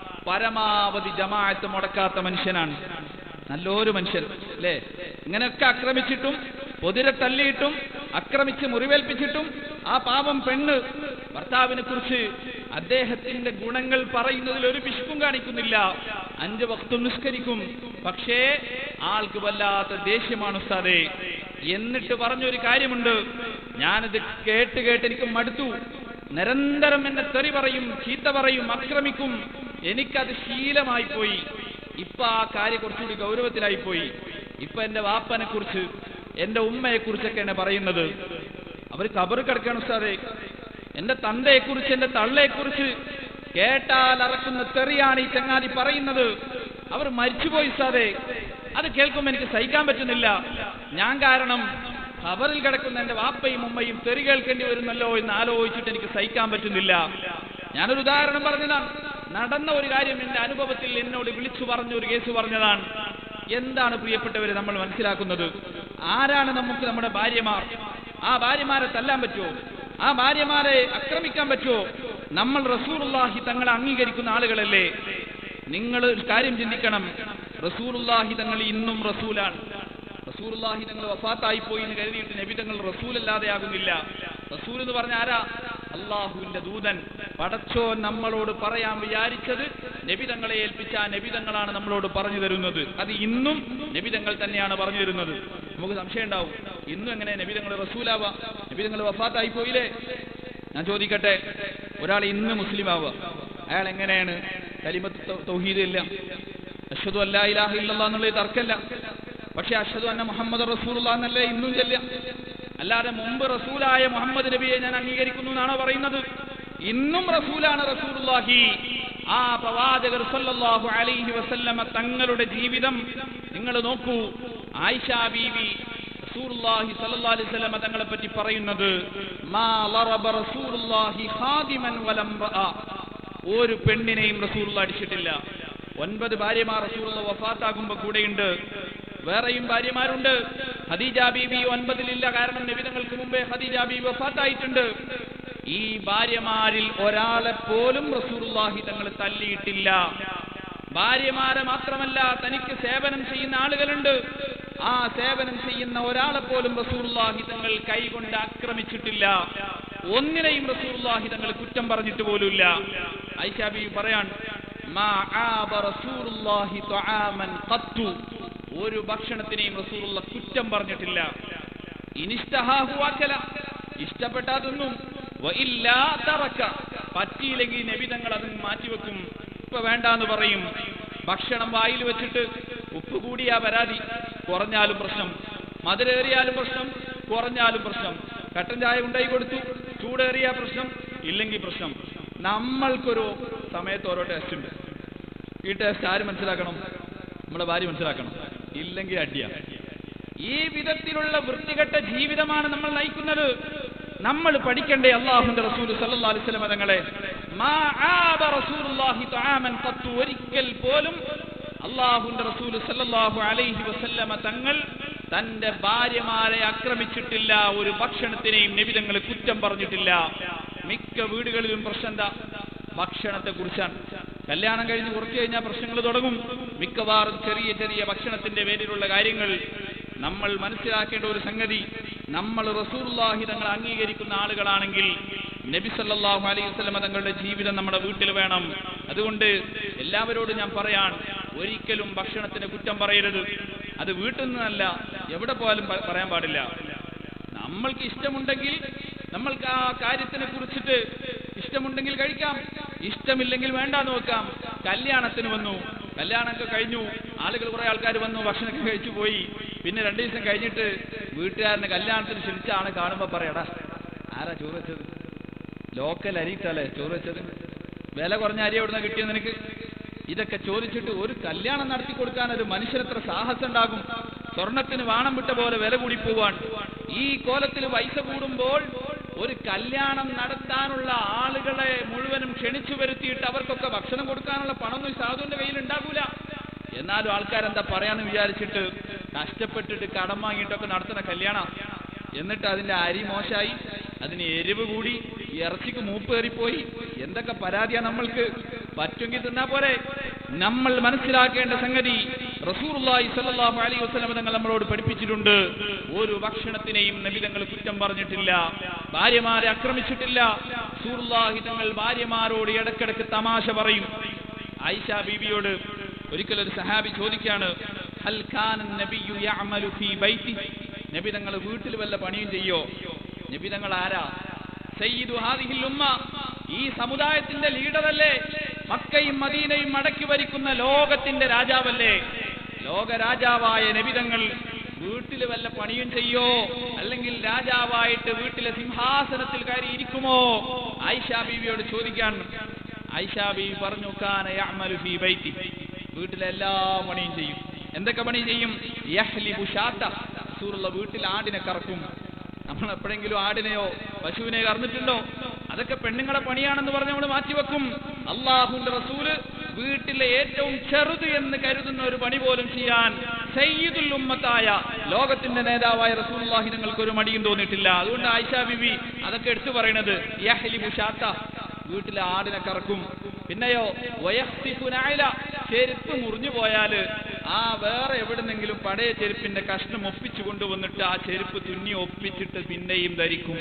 Speaker 1: പരമാവധി ജമാഅത്ത് മുടക്കാത്ത മനുഷ്യനാണ് നല്ലൊരു മനുഷ്യൻ അല്ലേ ഇങ്ങനെയൊക്കെ ആക്രമിച്ചിട്ടും പൊതിരെ തല്ലിയിട്ടും ആക്രമിച്ച് മുറിവേൽപ്പിച്ചിട്ടും ആ പാവം പെണ്ണ് ഭർത്താവിനെ കുറിച്ച് അദ്ദേഹത്തിന്റെ ഗുണങ്ങൾ പറയുന്നതിൽ ഒരു പിശുക്കും കാണിക്കുന്നില്ല അഞ്ച് വക്തും നിസ്കരിക്കും പക്ഷേ ആൾക്ക് വല്ലാത്ത ദേഷ്യമാണ് ഉസ്താദേ എന്നിട്ട് പറഞ്ഞൊരു കാര്യമുണ്ട് ഞാനിത് കേട്ട് കേട്ട് എനിക്ക് മടുത്തു നിരന്തരം എന്നെ തെറി പറയും ചീത്ത പറയും ആക്രമിക്കും എനിക്കത് ശീലമായി പോയി ഇപ്പൊ ആ കാര്യം കുറച്ചുകൂടി ഗൗരവത്തിലായി പോയി ഇപ്പൊ എന്റെ വാപ്പനെ കുറിച്ച് എന്റെ ഉമ്മയെ കുറിച്ചൊക്കെ എന്നെ പറയുന്നത് അവർ കബറ് കിടക്കാണ് ഉസ്താദേ എന്റെ തന്തയെ കുറിച്ച് എന്റെ തള്ളയെ കുറിച്ച് കേട്ടാൽ അറക്കുന്ന തെറിയാണ് ഈ ചങ്ങാതി പറയുന്നത് അവർ മരിച്ചുപോയി ഉസ്താദേ അത് കേൾക്കുമ്പോൾ എനിക്ക് സഹിക്കാൻ പറ്റുന്നില്ല ഞാൻ കാരണം ഖബറിൽ കിടക്കുന്ന എന്റെ വാപ്പയും ഉമ്മയും തെറി കേൾക്കേണ്ടി വരുന്നല്ലോ എന്ന് ആലോചിച്ചിട്ട് എനിക്ക് സഹിക്കാൻ പറ്റുന്നില്ല ഞാനൊരു ഉദാഹരണം പറഞ്ഞതാണ് നടന്ന ഒരു കാര്യം എന്റെ അനുഭവത്തിൽ എന്നോട് വിളിച്ചു പറഞ്ഞ ഒരു കേസ് പറഞ്ഞതാണ് എന്താണ് പ്രിയപ്പെട്ടവരെ നമ്മൾ മനസ്സിലാക്കുന്നത് ആരാണ് നമുക്ക് നമ്മുടെ ഭാര്യമാർ ആ ഭാര്യമാരെ തല്ലാൻ പറ്റുമോ ആ ഭാര്യമാരെ ആക്രമിക്കാൻ പറ്റുമോ നമ്മൾ റസൂറുല്ലാഹി തങ്ങളെ അംഗീകരിക്കുന്ന ആളുകളല്ലേ നിങ്ങൾ ഒരു കാര്യം ചിന്തിക്കണം റസൂറുല്ലാഹി തങ്ങൾ ഇന്നും റസൂലാണ് റസൂലുള്ളാഹി തങ്ങൾ വഫാത്തായി പോയി എന്ന് കരുതിയിട്ട് നബി തങ്ങൾ റസൂലല്ലാതെ ആകുന്നില്ല റസൂൽ എന്ന് പറഞ്ഞ ആരാ അള്ളാഹുവിന്റെ ദൂതൻ പടച്ചോ നമ്മളോട് പറയാൻ വിചാരിച്ചത് നബി തങ്ങളെ ഏൽപ്പിച്ച ആ നബി തങ്ങളാണ് നമ്മളോട് പറഞ്ഞു തരുന്നത് അത് ഇന്നും നബി തങ്ങൾ തന്നെയാണ് പറഞ്ഞു തരുന്നത് നമുക്ക് സംശയം ഉണ്ടാവും ഇന്നും എങ്ങനെ നബി തങ്ങൾ റസൂലാവാ നബി തങ്ങൾ വഫാത്തായി പോയില്ലേ ഞാൻ ചോദിക്കട്ടെ ഒരാൾ ഇന്ന് മുസ്ലിം ആവുക അയാൾ എങ്ങനെയാണ് കലിമത്ത് തൗഹീദ് ഇല്ല അഷ്ഹദു അല്ലാ ഇലാഹ ഇല്ലല്ലാഹ് എന്നുള്ളത് തർക്കല്ല പക്ഷെ അഷ്ഹദു അന്ന മുഹമ്മദ് റസൂലുള്ള എന്നല്ലേ ഇന്നും ചെല്ല അല്ലാതെ മുമ്പ് റസൂലായ മുഹമ്മദ് നബിയെ ഞാൻ അംഗീകരിക്കുന്നു എന്നാണോ പറയുന്നത് ഇന്നും റസൂലാണ് റസൂലുള്ളാഹി ആ പ്രവാചകർ സല്ലല്ലാഹു അലൈഹി വസല്ലമ തങ്ങളുടെ ജീവിതം നിങ്ങൾ നോക്കൂ ആയിഷ ബീവി റസൂലുള്ളാഹി സല്ലല്ലാഹു അലൈഹി വസല്ലമ തങ്ങളെ പറ്റി പറയുന്നത് മാ ലറബ റസൂലുള്ളാഹി ഖാദിമൻ വലം റഅ ഒരു പെണ്ണിനെയും റസൂലുള്ള അടിച്ചിട്ടില്ല ഒൻപത് ഭാര്യമാർ റസൂലുള്ള വഫാത്താകുമ്പോ കൂടെയുണ്ട് വേറെയും ഭാര്യമാരുണ്ട് ഖദീജ ബീബി ഒൻപതിലില്ല കാരണം നബിതങ്ങൾക്ക് മുമ്പേ ഖദീജ ബീബി വഫാത്തായിട്ടുണ്ട് ഈ ഭാര്യമാരിൽ ഒരാളെ പോലും റസൂലുള്ളാഹി തങ്ങൾ തല്ലിയിട്ടില്ല ഭാര്യമാരെ മാത്രമല്ല തനിക്ക് സേവനം ചെയ്യുന്ന ആളുകളുണ്ട് ആ സേവനം ചെയ്യുന്ന ഒരാളെ പോലും റസൂലുള്ളാഹി തങ്ങൾ കൈകൊണ്ട് ആക്രമിച്ചിട്ടില്ല ഒന്നിനെയും റസൂലുള്ളാഹി തങ്ങൾ കുറ്റം പറഞ്ഞിട്ട് പോലുമില്ല ഐഷാബി പറയാൻ മാ ആബ റസൂലുള്ളാഹി ത്വആമൻ ഖത്തു ഒരു ഭക്ഷണത്തിനെയും റസൂലുള്ള കുറ്റം പറഞ്ഞിട്ടില്ല ഇനിഷ്ടഹാഹു അക്കല ഇഷ്ടപ്പെട്ടാ തിന്നും വഇല്ലാ തറക്ക പറ്റിയില്ലെങ്കിൽ നബി തങ്ങൾ അത് മാറ്റിവെക്കും ഇപ്പൊ വേണ്ടാന്ന് പറയും ഭക്ഷണം വായിൽ വെച്ചിട്ട് ഉപ്പ് കൂടിയാ പരാതി കുറഞ്ഞാലും പ്രശ്നം മധുരേറിയാലും പ്രശ്നം കുറഞ്ഞാലും പ്രശ്നം കട്ടൻ ചായ ഉണ്ടായി കൊടുത്തു ചൂടേറിയ പ്രശ്നം ഇല്ലെങ്കിൽ പ്രശ്നം നമ്മൾക്കൊരു സമയത്ത് ഓരോ ടെസ്റ്റ് ഉണ്ട് ഈ ടെസ്റ്റ് ആര് മനസ്സിലാക്കണം നമ്മുടെ ഭാര്യ മനസ്സിലാക്കണം ഇല്ലെങ്കിൽ അടിയ ഈ വിധത്തിലുള്ള വൃത്തികെട്ട ജീവിതമാണ് നമ്മൾ നയിക്കുന്നത് നമ്മൾ പഠിക്കണ്ടേ അള്ളാഹുന്റെ റസൂൽ സല്ലല്ലാഹു അലൈഹി വസല്ലം തങ്ങളെ മാ ആബ റസൂലുള്ളാഹി തആമൻ ഖത്തു ഒരിക്കൽ പോലും അള്ളാഹുന്റെ റസൂൽ സല്ലല്ലാഹു അലൈഹി വസല്ലമ തങ്ങൾ തന്റെ ഭാര്യമാരെ ആക്രമിച്ചിട്ടില്ല ഒരു ഭക്ഷണത്തിനെയും നിബിതങ്ങൾ കുറ്റം പറഞ്ഞിട്ടില്ല മിക്ക വീടുകളിലും പ്രശ്നം എന്താ ഭക്ഷണത്തെ കുറിച്ചാണ് കല്യാണം കഴിഞ്ഞ് കുറച്ചു കഴിഞ്ഞാൽ പ്രശ്നങ്ങൾ തുടങ്ങും മിക്കവാറും ചെറിയ ചെറിയ ഭക്ഷണത്തിന്റെ പേരിലുള്ള കാര്യങ്ങൾ നമ്മൾ മനസ്സിലാക്കേണ്ട ഒരു സംഗതി നമ്മൾ റസൂലുള്ളാഹി തങ്ങൾ അംഗീകരിക്കുന്ന ആളുകളാണെങ്കിൽ നബി സല്ലല്ലാഹു അലൈഹി വസല്ലമ തങ്ങളുടെ ജീവിതം നമ്മുടെ വീട്ടിൽ വേണം അതുകൊണ്ട് എല്ലാവരോടും ഞാൻ പറയാൻ ഒരിക്കലും ഭക്ഷണത്തിന് കുറ്റം പറയരുത് അത് വീട്ടിൽ നിന്നല്ല എവിടെ പോയാലും പ- പറയാൻ പാടില്ല നമ്മൾക്ക് ഇഷ്ടമുണ്ടെങ്കിൽ നമ്മൾക്ക് ആ കാര്യത്തിനെ കുറിച്ചിട്ട് ഇഷ്ടമുണ്ടെങ്കിൽ കഴിക്കാം ഇഷ്ടമില്ലെങ്കിൽ വേണ്ടാന്ന് വെക്കാം കല്യാണത്തിന് വന്നു കല്യാണമൊക്കെ കഴിഞ്ഞു ആളുകൾ കുറെ ആൾക്കാർ വന്നു ഭക്ഷണമൊക്കെ കഴിച്ചു പോയി പിന്നെ രണ്ടു ദിവസം കഴിഞ്ഞിട്ട് വീട്ടുകാരനെ കല്യാണത്തിന് ക്ഷണിച്ച ആളെ കാണുമ്പോ പറയടാ ആരാ ചോറ് വെച്ചത് ലോക്കൽ അരിയിട്ടല്ലേ ചോറ് വെച്ചത് വില കുറഞ്ഞ അരി എവിടുന്ന കിട്ടിയത് നിനക്ക് ഇതൊക്കെ ചോദിച്ചിട്ട് ഒരു കല്യാണം നടത്തി കൊടുക്കാൻ ഒരു മനുഷ്യനെത്ര സാഹസം ഉണ്ടാകും സ്വർണത്തിന് വാണം വിട്ട പോലെ വില കൂടി പോവാൻ ഈ കോലത്തിൽ പൈസ കൂടുമ്പോൾ ഒരു കല്യാണം നടത്താനുള്ള ആളുകളെ മുഴുവനും ക്ഷണിച്ചു വരുത്തിയിട്ട് അവർക്കൊക്കെ ഭക്ഷണം കൊടുക്കാനുള്ള പണമൊന്നും ഈ സാധുവിന്റെ കയ്യിൽ ഉണ്ടാകൂല എന്നാലും ആൾക്കാരെന്താ പറയാന്ന് വിചാരിച്ചിട്ട് കഷ്ടപ്പെട്ടിട്ട് കടം വാങ്ങിയിട്ടൊക്കെ നടത്തുന്ന കല്യാണം എന്നിട്ട് അതിന്റെ അരി മോശായി അതിന് എരിവ് കൂടി ഇറച്ചിക്ക് മൂപ്പേറിപ്പോയി എന്തൊക്കെ പരാതിയാ നമ്മൾക്ക് പറ്റുമെങ്കിൽ തിന്നാ പോരെ നമ്മൾ മനസ്സിലാക്കേണ്ട സംഗതി റസൂറുല്ലാഹി സ്വല്ലല്ലാഹു അലൈഹി വസല്ലം തങ്ങൾ നമ്മളോട് പഠിപ്പിച്ചിട്ടുണ്ട് ഒരു ഭക്ഷണത്തിനെയും നബി തങ്ങൾ കുറ്റം പറഞ്ഞിട്ടില്ല ഭാര്യമാരെ ആക്രമിച്ചിട്ടില്ല റസൂറുല്ലാഹി തങ്ങൾ ഭാര്യമാരോട് ഇടക്കിടക്ക് തമാശ പറയും ആയിഷ ബീബിയോട് ഒരിക്കൽ ഒരു സഹാബി ചോദിക്കാണ് ഹൽ കാന നബിയു യഅമലു ഫീ ബൈതി നബി തങ്ങൾ വീട്ടിൽ വല്ല പണിയും ചെയ്യോ നബി തങ്ങൾ ആരാ സയ്യിദു ഹാദിഹിൽ ഉമ്മ ഈ സമുദായത്തിന്റെ ലീഡറല്ലേ മക്കയും മദീനയും അടക്കി ഭരിക്കുന്ന ലോകത്തിന്റെ രാജാവല്ലേ ലോക രാജാവായ നബിതങ്ങൾ വീട്ടിൽ വല്ല പണിയും ചെയ്യോ അല്ലെങ്കിൽ രാജാവായിട്ട് വീട്ടിലെ സിംഹാസനത്തിൽ കയറി ഇരിക്കുമോ ആയിഷ ബീവിയോട് ചോദിക്കാൻ ആയിഷ ബീവി പറഞ്ഞു കാന യഅമലു ഫീ ബൈതി വീട്ടിലെ എല്ലാ പണിയും ചെയ്യും എന്തൊക്കെ പണി ചെയ്യും യഹ്ലിബു ഷാത്ത റസൂലുള്ള വീട്ടിൽ ആടിനെ കറക്കും നമ്മൾ എപ്പോഴെങ്കിലും ആടിനെയോ പശുവിനെ കറന്നിട്ടുണ്ടോ അതൊക്കെ പെണ്ണുങ്ങളെ പണിയാണെന്ന് പറഞ്ഞ് നമ്മൾ മാറ്റിവെക്കും അള്ളാഹുന്റെ റസൂല് വീട്ടിലെ ഏറ്റവും ചെറുത് എന്ന് കരുതുന്ന ഒരു പണി പോലും ചെയ്യാൻ സയ്യിദുൽ ഉമ്മത്തായ ലോകത്തിന്റെ നേതാവായ റസൂലുള്ളാഹി നിങ്ങൾക്ക് ഒരു മടിയും തോന്നിയിട്ടില്ല അതുകൊണ്ട് ആയിഷ ബിബി അതൊക്കെ എടുത്തു പറയണത് യഹ്ലിബു ഷാത്ത വീട്ടിലെ ആടിനെ കറക്കും പിന്നെയോ വയഹ്തിഫു നഅല ചെരുപ്പ് മുറിഞ്ഞു പോയാല് ആ വേറെ എവിടുന്നെങ്കിലും പഴയ ചെരുപ്പിന്റെ കഷ്ണം ഒപ്പിച്ചു കൊണ്ടുവന്നിട്ട് ആ ചെരുപ്പ് തുന്നി ഒപ്പിച്ചിട്ട് പിന്നെയും ധരിക്കും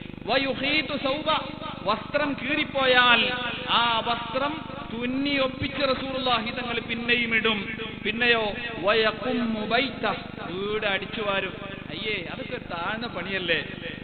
Speaker 1: വയുഹീതു സൗബ വസ്ത്രം കീറിപ്പോയാൽ ആ വസ്ത്രം തുന്നി ഒപ്പിച്ച് റസൂലുള്ളാഹി തങ്ങൾ പിന്നെയും ഇടും പിന്നെയോ വയഖുമ്മു ബൈത വീട് അടിച്ചു വാരും അയ്യേ അതൊക്കെ താഴ്ന്ന പണിയല്ലേ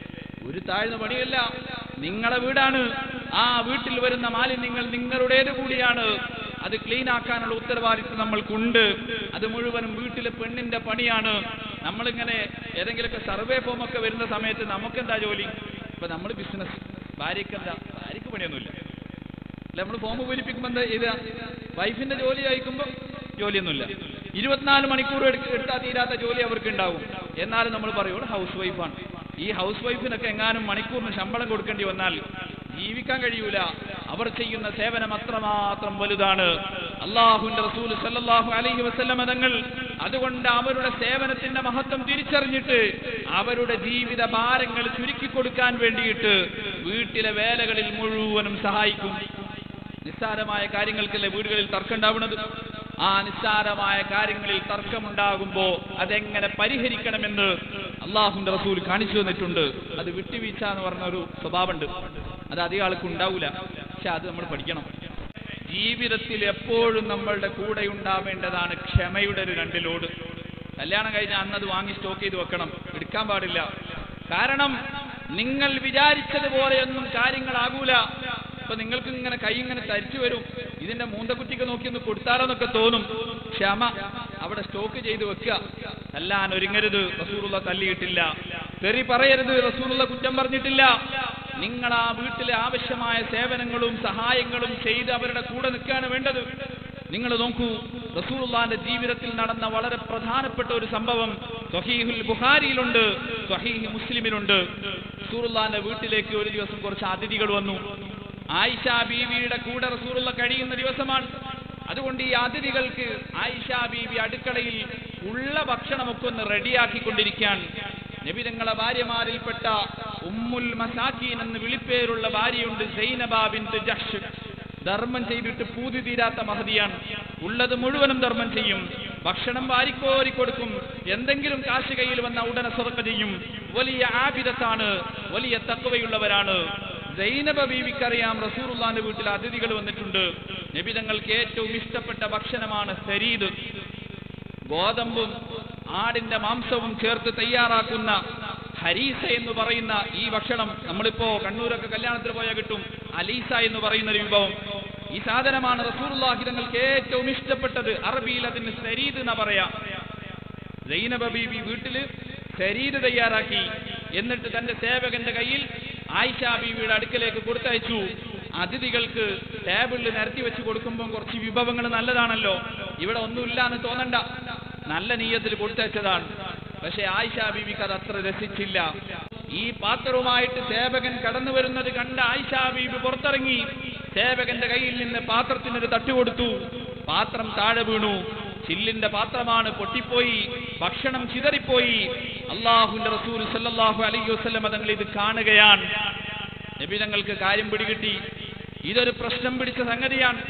Speaker 1: ഒരു താഴ്ന്ന പണിയല്ല നിങ്ങളെ വീടാണ് ആ വീട്ടിൽ വരുന്ന മാലിന്യങ്ങൾ നിങ്ങളുടേത് കൂടിയാണ് അത് ക്ലീൻ ആക്കാനുള്ള ഉത്തരവാദിത്വം നമ്മൾക്കുണ്ട് അത് മുഴുവനും വീട്ടിലെ പെണ്ണിന്റെ പണിയാണ് നമ്മളിങ്ങനെ ഏതെങ്കിലുമൊക്കെ സർവേ ഫോം ഒക്കെ വരുന്ന സമയത്ത് നമുക്കെന്താ ജോലി ഇപ്പൊ നമ്മൾ ബിസിനസ് ഭാര്യയ്ക്ക് എന്താ ഭാര്യയ്ക്ക് പണിയൊന്നുമില്ല അല്ല നമ്മൾ ഫോം പൂരിപ്പിക്കുമ്പോൾ എന്താ ചെയ്ത വൈഫിന്റെ ജോലി അയക്കുമ്പോൾ ജോലിയൊന്നുമില്ല ഇരുപത്തിനാല് മണിക്കൂർ എടുക്ക- എടുത്താൽ തീരാത്ത ജോലി അവർക്ക് ഉണ്ടാവും എന്നാലും നമ്മൾ പറയുള്ളൂ ഹൗസ് വൈഫാണ് ഈ ഹൗസ് വൈഫിനൊക്കെ എങ്ങാനും മണിക്കൂറിന് ശമ്പളം കൊടുക്കേണ്ടി വന്നാൽ ജീവിക്കാൻ കഴിയൂല അവർ ചെയ്യുന്ന സേവനം അത്രമാത്രം വലുതാണ് അള്ളാഹുവിന്റെ റസൂൽ സല്ലല്ലാഹു അലൈഹി വസല്ലമ തങ്ങൾ അതുകൊണ്ട് അവരുടെ സേവനത്തിന്റെ മഹത്വം തിരിച്ചറിഞ്ഞിട്ട് അവരുടെ ജീവിത ഭാരങ്ങൾ ചുരുക്കി കൊടുക്കാൻ വേണ്ടിയിട്ട് വീട്ടിലെ വേലകളിൽ മുഴുവനും സഹായിക്കും നിസ്സാരമായ കാര്യങ്ങൾക്കല്ലേ വീടുകളിൽ തർക്കം ഉണ്ടാവുന്നത് ആ നിസ്സാരമായ കാര്യങ്ങളിൽ തർക്കമുണ്ടാകുമ്പോ അതെങ്ങനെ പരിഹരിക്കണമെന്ന് അള്ളാഹുന്റെ റസൂൽ കാണിച്ചു തന്നിട്ടുണ്ട് അത് വിട്ടുവീഴ്ച എന്ന് പറഞ്ഞ ഒരു സ്വഭാവമുണ്ട് അത് അധികം ആൾക്ക് ഉണ്ടാവില്ല പക്ഷെ അത് നമ്മൾ പഠിക്കണം ജീവിതത്തിൽ എപ്പോഴും നമ്മളുടെ കൂടെ ഉണ്ടാവേണ്ടതാണ് ക്ഷമയുടെ ഒരു രണ്ട് ലോഡ് കല്യാണം കഴിഞ്ഞാൽ അന്നത് വാങ്ങി സ്റ്റോക്ക് ചെയ്ത് വെക്കണം എടുക്കാൻ പാടില്ല കാരണം നിങ്ങൾ വിചാരിച്ചതുപോലെയൊന്നും കാര്യങ്ങളാകൂല ഇപ്പൊ നിങ്ങൾക്ക് ഇങ്ങനെ കൈ ഇങ്ങനെ തരിച്ചു വരും ഇതിന്റെ മൂന്തക്കുറ്റിക്ക് നോക്കി ഒന്ന് കൊടുത്താലോന്നൊക്കെ തോന്നും ക്ഷമ അവിടെ സ്റ്റോക്ക് ചെയ്ത് വെക്കുക തല്ലാൻ ഒരുങ്ങരുത് റസൂറുള്ള തല്ലിയിട്ടില്ല തെറി പറയരുത് റസൂറുള്ള കുറ്റം പറഞ്ഞിട്ടില്ല നിങ്ങൾ ആ വീട്ടിലെ ആവശ്യമായ സേവനങ്ങളും സഹായങ്ങളും ചെയ്ത് അവരുടെ കൂടെ നിൽക്കുകയാണ് വേണ്ടത് നിങ്ങൾ നോക്കൂ റസൂലുള്ളാന്റെ ജീവിതത്തിൽ നടന്ന വളരെ പ്രധാനപ്പെട്ട ഒരു സംഭവം സ്വഹീഹുൽ ബുഖാരിയിലുണ്ട് സ്വഹീഹ് മുസ്ലിമിലുണ്ട് റസൂലുള്ളാന്റെ വീട്ടിലേക്ക് ഒരു ദിവസം കുറച്ച് അതിഥികൾ വന്നു ആയിഷ ബീവിയുടെ കൂടെ റസൂലുള്ള കഴിയുന്ന ദിവസമാണ് അതുകൊണ്ട് ഈ അതിഥികൾക്ക് ആയിഷ ബീവി അടുക്കളയിൽ ഉള്ള ഭക്ഷണമൊക്കെ ഒന്ന് റെഡിയാക്കിക്കൊണ്ടിരിക്കാൻ നബിതങ്ങളെ ഭാര്യമാരിൽപ്പെട്ട ഉമ്മുൽ മസാക്കീൻ എന്ന് വിളിപ്പേരുള്ള ഭാര്യയുണ്ട് സൈനബ ബിൻത് ജഹ്ഷ് ധർമ്മം ചെയ്തിട്ട് പൂതി തീരാത്ത മഹതിയാണ് ഉള്ളത് മുഴുവനും ധർമ്മം ചെയ്യും ഭക്ഷണം വാരിക്കോരി കൊടുക്കും എന്തെങ്കിലും കാശ് കയ്യിൽ വന്ന ഉടനെ സ്വതക്ക ചെയ്യും വലിയ ആബിദത്താണ് വലിയ തക്കവയുള്ളവരാണ് സൈനബ ബീവിക്കറിയാം റസൂറുല്ലാന്റെ വീട്ടിൽ അതിഥികൾ വന്നിട്ടുണ്ട് നബി തങ്ങൾക്ക് ഏറ്റവും ഇഷ്ടപ്പെട്ട ഭക്ഷണമാണ് സരീദ് ഗോതമ്പും ആടിന്റെ മാംസവും ചേർത്ത് തയ്യാറാക്കുന്ന ഹരീസ എന്ന് പറയുന്ന ഈ ഭക്ഷണം നമ്മളിപ്പോ കണ്ണൂരൊക്കെ കല്യാണത്തിന് പോയാൽ കിട്ടും അലീസ എന്ന് പറയുന്ന ഒരു വിഭവം ഈ സാധനമാണ് റസൂർലാഹി തങ്ങൾക്ക് ഏറ്റവും ഇഷ്ടപ്പെട്ടത് അറബിയിൽ അതിന് സരീദ് എന്നാ പറയാ സൈനബ ബീബി വീട്ടില് ശരീര് തയ്യാറാക്കി എന്നിട്ട് തന്റെ സേവകന്റെ കയ്യിൽ ആയിഷ ബീവിയുടെ അടുക്കലേക്ക് കൊടുത്തയച്ചു അതിഥികൾക്ക് ടേബിളിൽ നിരത്തി വെച്ച് കൊടുക്കുമ്പോൾ കുറച്ച് വിഭവങ്ങൾ നല്ലതാണല്ലോ ഇവിടെ ഒന്നുമില്ല എന്ന് തോന്നണ്ട നല്ല നീയത്തിൽ കൊടുത്തയച്ചതാണ് പക്ഷെ ആയിഷ ബീവിക്ക് അത് അത്ര രസിച്ചില്ല ഈ പാത്രവുമായിട്ട് സേവകൻ കടന്നു വരുന്നത് കണ്ട ആയിഷ ബീബി പുറത്തിറങ്ങി സേവകന്റെ കയ്യിൽ നിന്ന് പാത്രത്തിനൊരു തട്ടുകൊടുത്തു പാത്രം താഴെ വീണു ചില്ലിന്റെ പാത്രമാണ് പൊട്ടിപ്പോയി ഭക്ഷണം ചിതറിപ്പോയി അള്ളാഹുന്റെ റസൂൽ സല്ലല്ലാഹു അലൈഹി വസല്ലം തങ്ങൾ ഇത് കാണുകയാണ് നബി തങ്ങൾക്ക് കാര്യം പിടികിട്ടി ഇതൊരു പ്രശ്നം പിടിച്ച സംഗതിയാണ്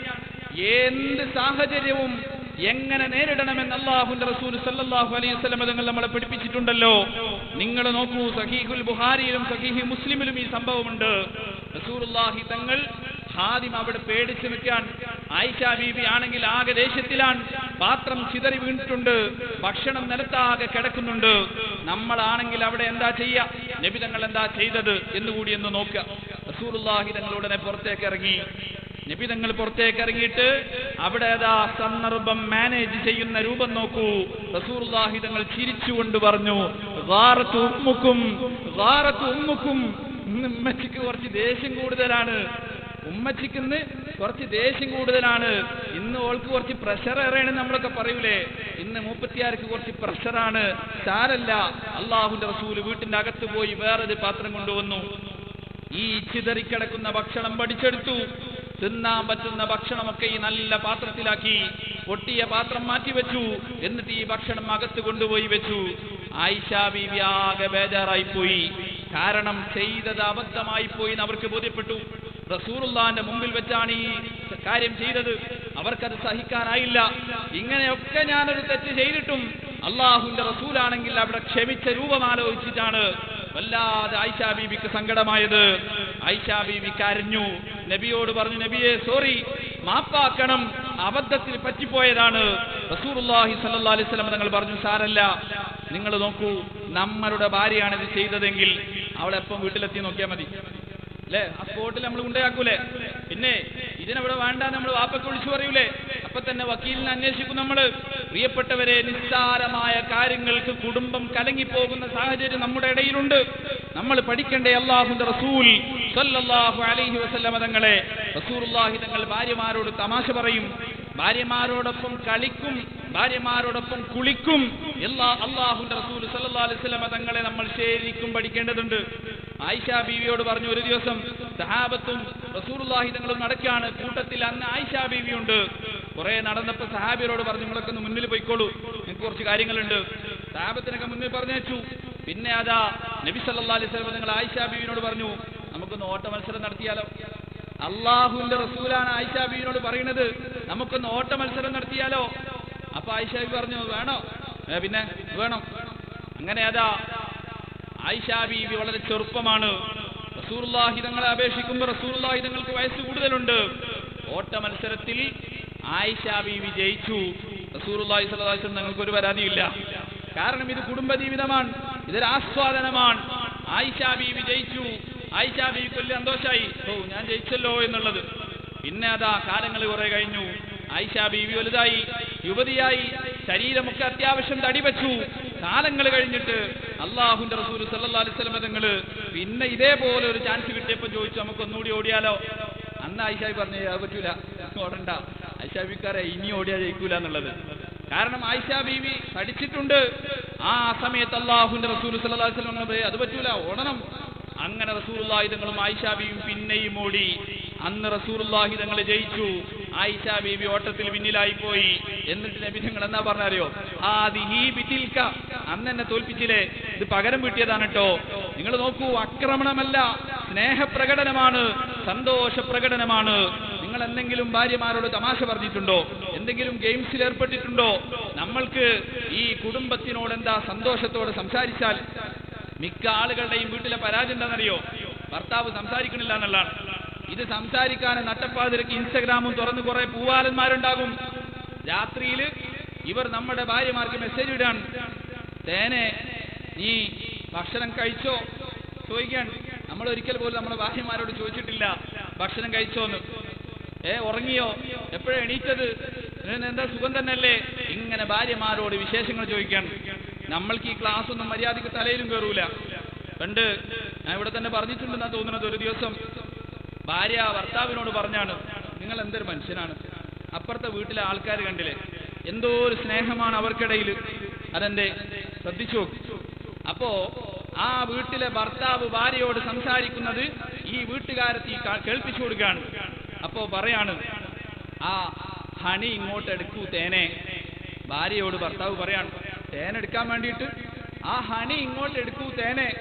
Speaker 1: എന്ത് സാഹചര്യവും എങ്ങനെ നേരിടണമെന്ന് അള്ളാഹുന്റെ റസൂൽ സല്ലല്ലാഹു അലൈഹി വസല്ലം തങ്ങൾ നമ്മളെ പഠിപ്പിച്ചിട്ടുണ്ടല്ലോ നിങ്ങൾ നോക്കൂ സഹീഹുൽ ബുഹാരിയിലും സഹീഹി മുസ്ലിമിലും ഈ സംഭവമുണ്ട് റസൂലുള്ളാഹി തങ്ങൾ ഹാദിം അവിടെ പേടിച്ചു നിൽക്കാൻ ആയിഷ ബീബി ആണെങ്കിൽ ആകെ ദേഷ്യത്തിലാണ് പാത്രം ചിതറി വീണിട്ടുണ്ട് ഭക്ഷണം നിലത്താകെ കിടക്കുന്നുണ്ട് നമ്മളാണെങ്കിൽ അവിടെ എന്താ ചെയ്യാ നബി തങ്ങൾ എന്താ ചെയ്തത് എന്നുകൂടി ഒന്ന് നോക്കുക റസൂലുള്ളാഹി തങ്ങൾ ഉടനെ പുറത്തേക്ക് ഇറങ്ങി നബി തങ്ങൾ പുറത്തേക്ക് ഇറങ്ങിയിട്ട് അവിടെ അതാ സന്ദർഭം മാനേജ് ചെയ്യുന്ന രൂപം നോക്കൂ റസൂലുള്ളാഹി തങ്ങൾ ചിരിച്ചുകൊണ്ട് പറഞ്ഞു "ഗാറത്ത് ഉമ്മുക്കും ഗാറത്ത് ഉമ്മുക്കും ഇന്ന് ഉമ്മച്ചിക്ക് കുറച്ച് ദേഷ്യം കൂടുതലാണ് ഉമ്മച്ചിക്ക് ഇന്ന് കുറച്ച് ദേഷ്യം കൂടുതലാണ് ഇന്ന് ഓൾക്ക് കുറച്ച് പ്രഷർ ഏറെയാണ് നമ്മളൊക്കെ പറയൂലേ ഇന്ന് മുപ്പത്തിയാർക്ക് കുറച്ച് പ്രഷറാണ് സാരല്ല അള്ളാഹുന്റെ റസൂല് വീട്ടിന്റെ അകത്ത് പോയി വേറൊരു പാത്രം കൊണ്ടുവന്നു ഈ ചിതറിക്കിടക്കുന്ന ഭക്ഷണം പഠിച്ചെടുത്തു തിന്നാൻ പറ്റുന്ന ഭക്ഷണമൊക്കെ ഈ നല്ല പാത്രത്തിലാക്കി പൊട്ടിയ പാത്രം മാറ്റി വെച്ചു എന്നിട്ട് ഈ ഭക്ഷണം അകത്ത് കൊണ്ടുപോയി വെച്ചു ആയിഷ ബീവി ആകെ ബേജാറായി പോയി കാരണം ചെയ്തത് അബദ്ധമായി പോയി എന്ന് അവർക്ക് ബോധ്യപ്പെട്ടു റസൂറുല്ലാന്റെ മുമ്പിൽ വെച്ചാണ് ഈ കാര്യം ചെയ്തത് അവർക്കത് സഹിക്കാനായില്ല ഇങ്ങനെയൊക്കെ ഞാനൊരു തെറ്റ് ചെയ്തിട്ടും അള്ളാഹുന്റെ റസൂലാണെങ്കിൽ അവിടെ ക്ഷമിച്ച രൂപം ആലോചിച്ചിട്ടാണ് വല്ലാതെ ആയിഷ ബീബിക്ക് സങ്കടമായത് ആയിഷ ബീബി കരഞ്ഞു നബിയോട് പറഞ്ഞു നബിയെ സോറി മാപ്പാക്കണം അബദ്ധത്തിൽ പറ്റിപ്പോയതാണ് റസൂറുല്ലാഹി സല്ലല്ലാഹു അലൈഹി വസല്ലം തങ്ങൾ പറഞ്ഞു സാരല്ല നിങ്ങൾ നോക്കൂ നമ്മളുടെ ഭാര്യയാണ് ഇത് ചെയ്തതെങ്കിൽ അവളെപ്പം വീട്ടിലെത്തി നോക്കിയാൽ മതി അല്ലേ ആ സ്പോട്ടിൽ നമ്മൾ ഉണ്ടാക്കൂലേ പിന്നെ ഇതിനവിടെ വേണ്ട നമ്മൾ വാപ്പയ്ക്ക് വിളിച്ചു പറയൂലേ അപ്പൊ തന്നെ വക്കീലിനെ അന്വേഷിക്കും നമ്മള് പ്രിയപ്പെട്ടവരെ നിസ്സാരമായ കാര്യങ്ങൾക്ക് കുടുംബം കലങ്ങിപ്പോകുന്ന സാഹചര്യം നമ്മുടെ ഇടയിലുണ്ട് നമ്മൾ പഠിക്കേണ്ടേ അള്ളാഹുന്റെ റസൂൽ സല്ലല്ലാഹു അലൈഹി വസല്ലമ തങ്ങളെ റസൂലുള്ളാഹി തങ്ങൾ ഭാര്യമാരോട് തമാശ പറയും ഭാര്യമാരോടൊപ്പം കളിക്കും ഭാര്യമാരോടൊപ്പം കുളിക്കും എല്ലാ അള്ളാഹുന്റെ റസൂൽ സല്ലല്ലാഹു അലൈഹി വസല്ലമ തങ്ങളെ നമ്മൾ ശരിക്കും പഠിക്കേണ്ടതുണ്ട് ആയിഷ ബീവിയോട് പറഞ്ഞു ഒരു ദിവസം സഹാബത്തും റസൂലുള്ളാഹി തങ്ങളും നടക്കുകയാണ് കൂട്ടത്തിൽ അന്ന് ആയിഷ ബീവിയുണ്ട് കുറെ നടന്നപ്പോ സഹാബിയരോട് പറഞ്ഞു നിങ്ങളൊക്കെ ഒന്ന് മുന്നിൽ പോയിക്കോളൂ എനിക്ക് കുറച്ച് കാര്യങ്ങളുണ്ട് സഹാബത്തിനൊക്കെ മുന്നിൽ പറഞ്ഞേച്ചു പിന്നെ അതാ നബി സല്ലല്ലാഹു അലൈഹി വസല്ലം നിങ്ങൾ ആയിഷ ബീവിനോട് പറഞ്ഞു നമുക്കൊന്ന് ഓട്ട മത്സരം നടത്തിയാലോ അള്ളാഹുവിന്റെ റസൂലാണ് ആയിഷ ബീവിനോട് പറയുന്നത് നമുക്കൊന്ന് ഓട്ട മത്സരം നടത്തിയാലോ അപ്പൊ ആയിഷ ബീവി പറഞ്ഞു വേണോ "ഏ, പിന്നെ വേണം അങ്ങനെ അതാ ആയിഷ ബീവി വളരെ ചെറുപ്പമാണ് റസൂർലാഹി തങ്ങളെ അപേക്ഷിക്കുമ്പോൾ റസൂർലാഹി തങ്ങൾക്ക് വയസ്സ് കൂടുതലുണ്ട് ഓട്ട മത്സരത്തിൽ ആയിഷ ബീവി ജയിച്ചു റസൂർലാഹി സ്വലാസ്ലം തങ്ങൾക്ക് ഒരു പരാതിയില്ല കാരണം ഇത് കുടുംബജീവിതമാണ് ഇതൊരു ആസ്വാദനമാണ് ആയിഷ ബീവി ജയിച്ചു ആയിഷ ബീവിക്ക് വലിയ സന്തോഷമായി ഓ ഞാൻ ജയിച്ചല്ലോ എന്നുള്ളത് പിന്നെ അതാ കാലങ്ങൾ കുറെ കഴിഞ്ഞു ആയിഷ ബീവി വലുതായി യുവതിയായി ശരീരമൊക്കെ അത്യാവശ്യം തടി വെച്ചു കാലങ്ങൾ കഴിഞ്ഞിട്ട് അള്ളാഹുന്റെ റസൂൽ സല്ലല്ലാഹു അലൈഹി വസല്ലം തങ്ങള് പിന്നെ ഇതേപോലെ ഒരു ചാൻസ് കിട്ടിയപ്പോൾ ചോദിച്ചു നമുക്ക് ഒന്നുകൂടി ഓടിയാലോ അന്ന് ആയിഷാബി പറഞ്ഞു അത് പറ്റൂല ഓടണ്ട ആയിഷാബിക്കാരെ ഇനി ഓടിയാ ജയിക്കൂല എന്നുള്ളത് കാരണം ആയിഷ ബീവി പഠിച്ചിട്ടുണ്ട് ആ സമയത്ത് അള്ളാഹുന്റെ റസൂൽ സല്ലല്ലാഹു അലൈഹി വസല്ലം തങ്ങൾ അത് പറ്റൂല ഓടണം അങ്ങനെ റസൂലുള്ളാഹി തങ്ങളും ആയിഷ ബീവിയും പിന്നെയും ഓടി അന്ന് റസൂലുള്ളാഹി തങ്ങൾ ജയിച്ചു ആയിഷ ബീവി ഓട്ടത്തിൽ പിന്നിലായി പോയി എന്നിട്ട് നബി തങ്ങൾ എന്നാ പറഞ്ഞറിയോ ആദിഹി ബിതിൽക അന്ന് എന്നെ തോൽപ്പിച്ചില്ലേ ഇത് പകരം വീട്ടിയതാണ് കേട്ടോ നിങ്ങൾ നോക്കൂ ആക്രമണമല്ല സ്നേഹപ്രകടനമാണ് സന്തോഷ പ്രകടനമാണ് നിങ്ങൾ എന്തെങ്കിലും ഭാര്യമാരോട് തമാശ പറഞ്ഞിട്ടുണ്ടോ എന്തെങ്കിലും ഗെയിംസിൽ ഏർപ്പെട്ടിട്ടുണ്ടോ നമ്മൾക്ക് ഈ കുടുംബത്തിനോട് എന്താ സന്തോഷത്തോടെ സംസാരിച്ചാൽ മിക്ക ആളുകളുടെയും വീട്ടിലെ പരാതി എന്താണെന്നറിയോ ഭർത്താവ് സംസാരിക്കണില്ല എന്നുള്ളതാണ് ഇത് സംസാരിക്കാൻ നട്ടപ്പാതിരക്ക് ഇൻസ്റ്റഗ്രാമും തുറന്ന് കുറെ പൂവാലന്മാരുണ്ടാകും രാത്രിയിൽ ഇവർ നമ്മുടെ ഭാര്യമാർക്ക് മെസ്സേജ് ഇടാൻ തേനെ നീ ഭക്ഷണം കഴിച്ചോ ചോദിക്കാൻ നമ്മൾ ഒരിക്കൽ പോലും നമ്മുടെ ഭാര്യമാരോട് ചോദിച്ചിട്ടില്ല ഭക്ഷണം കഴിച്ചോന്ന് ഏ ഉറങ്ങിയോ എപ്പോഴാ എണീറ്റത് നിനക്ക് എന്താ സുഖം തന്നെയല്ലേ ഇങ്ങനെ ഭാര്യമാരോട് വിശേഷങ്ങൾ ചോദിക്കാൻ നമ്മൾക്ക് ഈ ക്ലാസ് ഒന്നും മര്യാദക്ക് തലയിലും കയറൂല പണ്ട് ഞാൻ ഇവിടെ തന്നെ പറഞ്ഞിട്ടുണ്ടെന്നാ തോന്നുന്നത് ഒരു ദിവസം ഭാര്യ ഭർത്താവിനോട് പറഞ്ഞാണ് നിങ്ങൾ എന്തൊരു മനുഷ്യനാണ് അപ്പുറത്തെ വീട്ടിലെ ആൾക്കാർ കണ്ടില്ലേ എന്തോ ഒരു സ്നേഹമാണ് അവർക്കിടയിൽ അതെന്റെ ശ്രദ്ധിച്ചു നോക്ക്. അപ്പോ ആ വീട്ടിലെ ഭർത്താവ് ഭാര്യയോട് സംസാരിക്കുന്നത് ഈ വീട്ടുകാരത്തി ക- കേൾപ്പിച്ചു കൊടുക്കുകയാണ് അപ്പോ പറയാണ് ആ ഹണി ഇങ്ങോട്ട് എടുക്കൂ തേനെ ഭാര്യയോട് ഭർത്താവ് പറയാണ് തേൻ എടുക്കാൻ വേണ്ടിയിട്ട് ആ ഹണി ഇങ്ങോട്ട് എടുക്കൂ തേനെ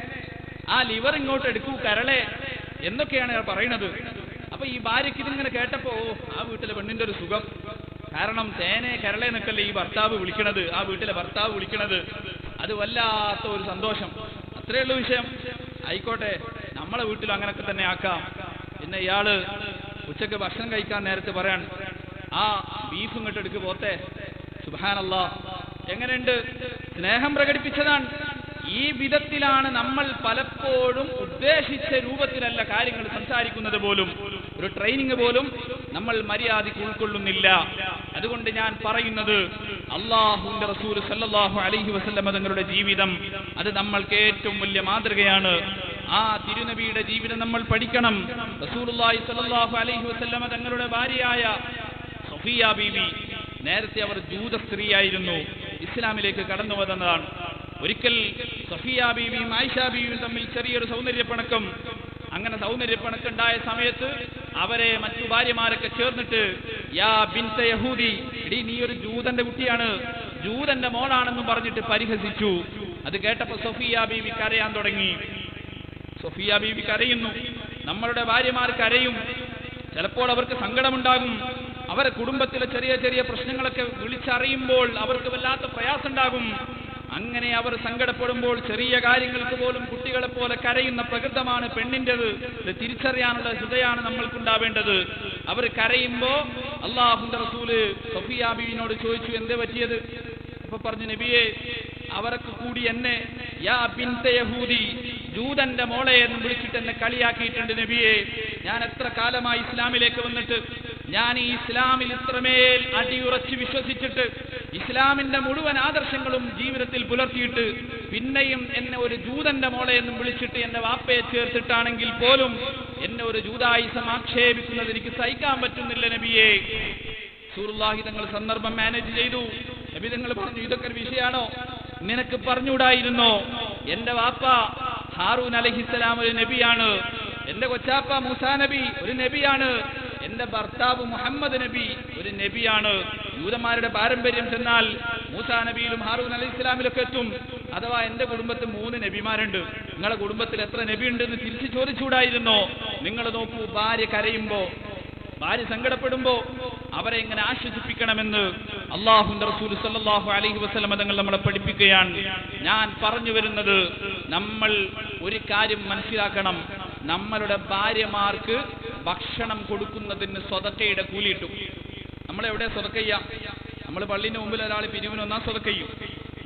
Speaker 1: ആ ലിവർ ഇങ്ങോട്ട് എടുക്കൂ കരളെ എന്നൊക്കെയാണ് അയാൾ പറയുന്നത് അപ്പൊ ഈ ഭാര്യയ്ക്ക് ഇതിങ്ങനെ കേട്ടപ്പോ ഓ, ആ വീട്ടിലെ പെണ്ണിന്റെ ഒരു സുഖം കാരണം തേനെ കരളെ എന്നൊക്കെയല്ലേ ഈ ഭർത്താവ് വിളിക്കണത് ആ വീട്ടിലെ ഭർത്താവ് വിളിക്കണത് അത് വല്ലാത്ത ഒരു സന്തോഷം അത്രേ ഉള്ളൂ വിഷയം ആയിക്കോട്ടെ നമ്മളെ വീട്ടിൽ അങ്ങനൊക്കെ തന്നെ ആക്കാം പിന്നെ ഇയാള് ഉച്ചക്ക് ഭക്ഷണം കഴിക്കാൻ നേരത്തെ പറയാൻ ആ ബീഫ് ഇങ്ങോട്ട് എടുക്ക് പോത്തെ സുബാനല്ലാ എങ്ങനെയുണ്ട് സ്നേഹം പ്രകടിപ്പിച്ചതാണ് ഈ വിധത്തിലാണ് നമ്മൾ പലപ്പോഴും ഉദ്ദേശിച്ച രൂപത്തിലല്ല കാര്യങ്ങൾ സംസാരിക്കുന്നത് പോലും ഒരു ട്രെയിനിങ് പോലും നമ്മൾ മര്യാദയ്ക്ക് ഉൾക്കൊള്ളുന്നില്ല അതുകൊണ്ട് ഞാൻ പറയുന്നത് അള്ളാഹുവിന്റെ റസൂൽ സല്ലല്ലാഹു അലൈഹി വസല്ലമ തങ്ങളുടെ ജീവിതം അത് നമ്മൾക്ക് ഏറ്റവും വലിയ മാതൃകയാണ് ആ തിരുനബിയുടെ ജീവിതം നമ്മൾ പഠിക്കണം റസൂലുള്ളാഹി സല്ലല്ലാഹു അലൈഹി വസല്ലമ തങ്ങളുടെ ഭാര്യയായ സഫിയ ബീബി നേരത്തെ അവർ ജൂത സ്ത്രീയായിരുന്നു ഇസ്ലാമിലേക്ക് കടന്നു വന്നതാണ് ഒരിക്കൽ സഫിയ ബീവിയും ആയിഷ ബീവിയും തമ്മിൽ ചെറിയൊരു സൗന്ദര്യപ്പണക്കം അങ്ങനെ സൗന്ദര്യപ്പണക്കുണ്ടായ സമയത്ത് അവരെ മറ്റു ഭാര്യമാരൊക്കെ ചേർന്നിട്ട് യാ ബിൻത യഹൂദി എടീ നീ ഒരു ജൂതന്റെ കുട്ടിയാണ് ജൂതന്റെ മോളാണെന്നും പറഞ്ഞിട്ട് പരിഹസിച്ചു അത് കേട്ടപ്പോ സഫിയ ബീവി കരയാൻ തുടങ്ങി സൊഫിയ ബീവി കരയുന്നു നമ്മളുടെ ഭാര്യമാർ കരയും ചിലപ്പോൾ അവർക്ക് സങ്കടമുണ്ടാകും അവരെ കുടുംബത്തിലെ ചെറിയ ചെറിയ പ്രശ്നങ്ങളൊക്കെ വിളിച്ചറിയുമ്പോൾ അവർക്ക് വല്ലാത്ത പ്രയാസമുണ്ടാകും അങ്ങനെ അവർ സങ്കടപ്പെടുമ്പോൾ ചെറിയ കാര്യങ്ങൾക്ക് പോലും കുട്ടികളെ പോലെ കരയുന്ന പ്രകൃതമാണ് പെണ്ണിൻ്റെത് ഇത് തിരിച്ചറിയാനുള്ള ഹൃദയമാണ് നമ്മൾക്കുണ്ടാവേണ്ടത് അവർ കരയുമ്പോ അള്ളാഹുന്റെ റസൂല് സഫിയ ബീവിനോട് ചോദിച്ചു എന്തേ പറ്റിയത് അപ്പൊ പറഞ്ഞു നബിയെ അവരൊക്കെ കൂടി എന്നെ യാ ബിൻത യഹൂദി ജൂതന്റെ മോളെ എന്ന് വിളിച്ചിട്ട് എന്നെ കളിയാക്കിയിട്ടുണ്ട് നബിയെ ഞാൻ എത്ര കാലമായി ഇസ്ലാമിലേക്ക് വന്നിട്ട് ഞാൻ ഈ ഇസ്ലാമിൽ ഇത്രമേൽ അടിയുറച്ച് വിശ്വസിച്ചിട്ട് ഇസ്ലാമിന്റെ മുഴുവൻ ആദർശങ്ങളും ജീവിതത്തിൽ പുലർത്തിയിട്ട് പിന്നെയും എന്നെ ഒരു ജൂതന്റെ മോളെ എന്നും വിളിച്ചിട്ട് എന്റെ വാപ്പയെ ചേർത്തിട്ടാണെങ്കിൽ പോലും എന്നെ ഒരു ജൂതായുസം ആക്ഷേപിക്കുന്നത് എനിക്ക് സഹിക്കാൻ പറ്റുന്നില്ല നബിയെ സൂറുല്ലാഹി തങ്ങൾ സന്ദർഭം മാനേജ് ചെയ്തു നബി തങ്ങൾ പറഞ്ഞു ഇതൊക്കെ ഒരു വിഷയാണോ നിനക്ക് പറഞ്ഞുകൂടായിരുന്നോ എന്റെ വാപ്പ ഹാറൂൻ അലഹിസ്സലാം ഒരു നബിയാണ് എന്റെ കൊച്ചാപ്പ മൂസാ നബി ഒരു നബിയാണ് എന്റെ ഭർത്താവ് മുഹമ്മദ് നബി ഒരു നബിയാണ് യൂതന്മാരുടെ പാരമ്പര്യം ചെന്നാൽ മൂസാ നബിയിലും ഹാറൂൻ അലൈഹി ഇസ്ലാമിലൊക്കെ എത്തും അഥവാ എന്റെ കുടുംബത്തിൽ മൂന്ന് നബിമാരുണ്ട് നിങ്ങളുടെ കുടുംബത്തിൽ എത്ര നബി ഉണ്ടെന്ന് തിരിച്ചു ചോദിച്ചുകൂടായിരുന്നോ നിങ്ങൾ നോക്കൂ ഭാര്യ കരയുമ്പോ ഭാര്യ സങ്കടപ്പെടുമ്പോ അവരെ എങ്ങനെ ആശ്വസിപ്പിക്കണമെന്ന് അള്ളാഹുന്റെ റസൂൽ സല്ലല്ലാഹു അലൈഹി വസല്ലമ തങ്ങൾ നമ്മളെ പഠിപ്പിക്കുകയാണ് ഞാൻ പറഞ്ഞു വരുന്നത് നമ്മൾ ഒരു കാര്യം മനസ്സിലാക്കണം നമ്മളുടെ ഭാര്യമാർക്ക് ഭക്ഷണം കൊടുക്കുന്നതിന് സ്വതക്കയുടെ കൂലിയിട്ടു നമ്മളെവിടെ സ്വതക്ക ചെയ്യാം നമ്മൾ പള്ളിന്റെ മുമ്പിൽ ഒരാൾ പിരിവിന് ഒന്നാ സ്വതക്ക ചെയ്യും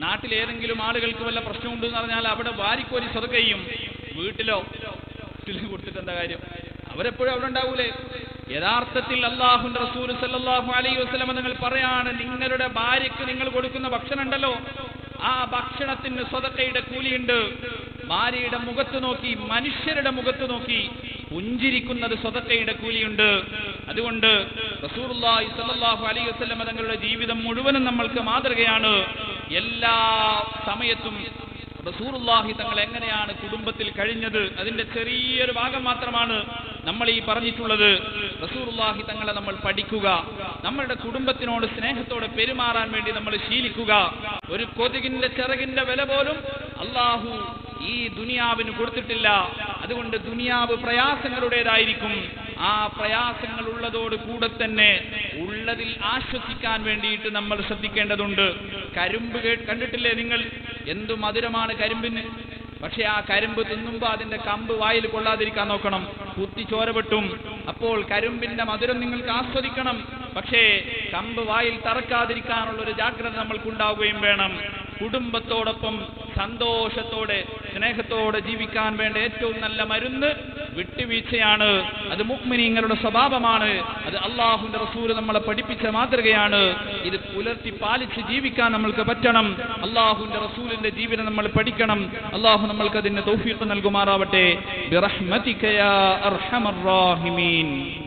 Speaker 1: നാട്ടിൽ ഏതെങ്കിലും ആളുകൾക്ക് വല്ല പ്രശ്നമുണ്ട് എന്ന് പറഞ്ഞാൽ അവിടെ വാരിക്കോരി സ്വതക്കയും വീട്ടിലോ വീട്ടിൽ കൊടുത്തിട്ട് എന്താ കാര്യം അവരെപ്പോഴും അവിടെ ഉണ്ടാവൂലേ യഥാർത്ഥത്തിൽ അള്ളാഹുന്റെ റസൂൽ സല്ലല്ലാഹു അലൈഹി വസല്ലം നിങ്ങൾ പറയാണ് നിങ്ങളുടെ ഭാര്യയ്ക്ക് നിങ്ങൾ കൊടുക്കുന്ന ഭക്ഷണം ഉണ്ടല്ലോ ആ ഭക്ഷണത്തിന് സ്വതക്കയുടെ കൂലിയുണ്ട് ഭാര്യയുടെ മുഖത്ത് നോക്കി മനുഷ്യരുടെ മുഖത്ത് നോക്കി പുഞ്ചിരിക്കുന്നത് സ്വതക്കയുടെ കൂലിയുണ്ട് അതുകൊണ്ട് റസൂലുള്ളാഹി സ്വല്ലല്ലാഹു അലൈഹി വസല്ലം തങ്ങളുടെ ജീവിതം മുഴുവനും നമ്മൾക്ക് മാതൃകയാണ് എല്ലാ സമയത്തും റസൂറുല്ലാഹി തങ്ങൾ എങ്ങനെയാണ് കുടുംബത്തിൽ കഴിഞ്ഞത് അതിന്റെ ചെറിയൊരു ഭാഗം മാത്രമാണ് നമ്മൾ ഈ പറഞ്ഞിട്ടുള്ളത് റസൂറുല്ലാഹി തങ്ങളെ നമ്മൾ പഠിക്കുക നമ്മളുടെ കുടുംബത്തിനോട് സ്നേഹത്തോടെ പെരുമാറാൻ വേണ്ടി നമ്മൾ ശീലിക്കുക ഒരു കൊതുകിന്റെ ചിറകിന്റെ വില പോലും അള്ളാഹു ഈ ദുനിയാവിന് കൊടുത്തിട്ടില്ല അതുകൊണ്ട് ദുനിയാവ് പ്രയാസങ്ങളുടേതായിരിക്കും ആ പ്രയാസങ്ങൾ ഉള്ളതോട് കൂടെ തന്നെ ഉള്ളതിൽ ആശ്വസിക്കാൻ വേണ്ടിയിട്ട് നമ്മൾ ശ്രദ്ധിക്കേണ്ടതുണ്ട് കരിമ്പ് കേ- കണ്ടിട്ടില്ലേ നിങ്ങൾ എന്തു മധുരമാണ് കരിമ്പിന് പക്ഷെ ആ കരിമ്പ് തിന്നുമ്പോൾ അതിന്റെ കമ്പ് വായിൽ കൊള്ളാതിരിക്കാൻ നോക്കണം കുത്തി ചോരപെട്ടും അപ്പോൾ കരിമ്പിന്റെ മധുരം നിങ്ങൾക്ക് ആസ്വദിക്കണം പക്ഷേ കമ്പ് വായിൽ തറക്കാതിരിക്കാനുള്ള ഒരു ജാഗ്രത നമ്മൾക്കുണ്ടാവുകയും വേണം കുടുംബത്തോടൊപ്പം സന്തോഷത്തോടെ സ്നേഹത്തോടെ ജീവിക്കാൻ വേണ്ട ഏറ്റവും നല്ല മരുന്ന് വിട്ടുവീഴ്ചയാണ് അത് മുക്മിനീങ്ങളുടെ സ്വഭാവമാണ് അത് അള്ളാഹുന്റെ റസൂല് നമ്മളെ പഠിപ്പിച്ച മാതൃകയാണ് ഇത് പുലർത്തി പാലിച്ച് ജീവിക്കാൻ നമ്മൾക്ക് പറ്റണം അള്ളാഹുന്റെ റസൂലിന്റെ ജീവിതം നമ്മൾ പഠിക്കണം അള്ളാഹു നമ്മൾക്ക് അതിന്റെ തൗഫീഖ് നൽകുമാറാവട്ടെ ബിറഹ്മതിക യാ അർഹമർ റാഹിമീൻ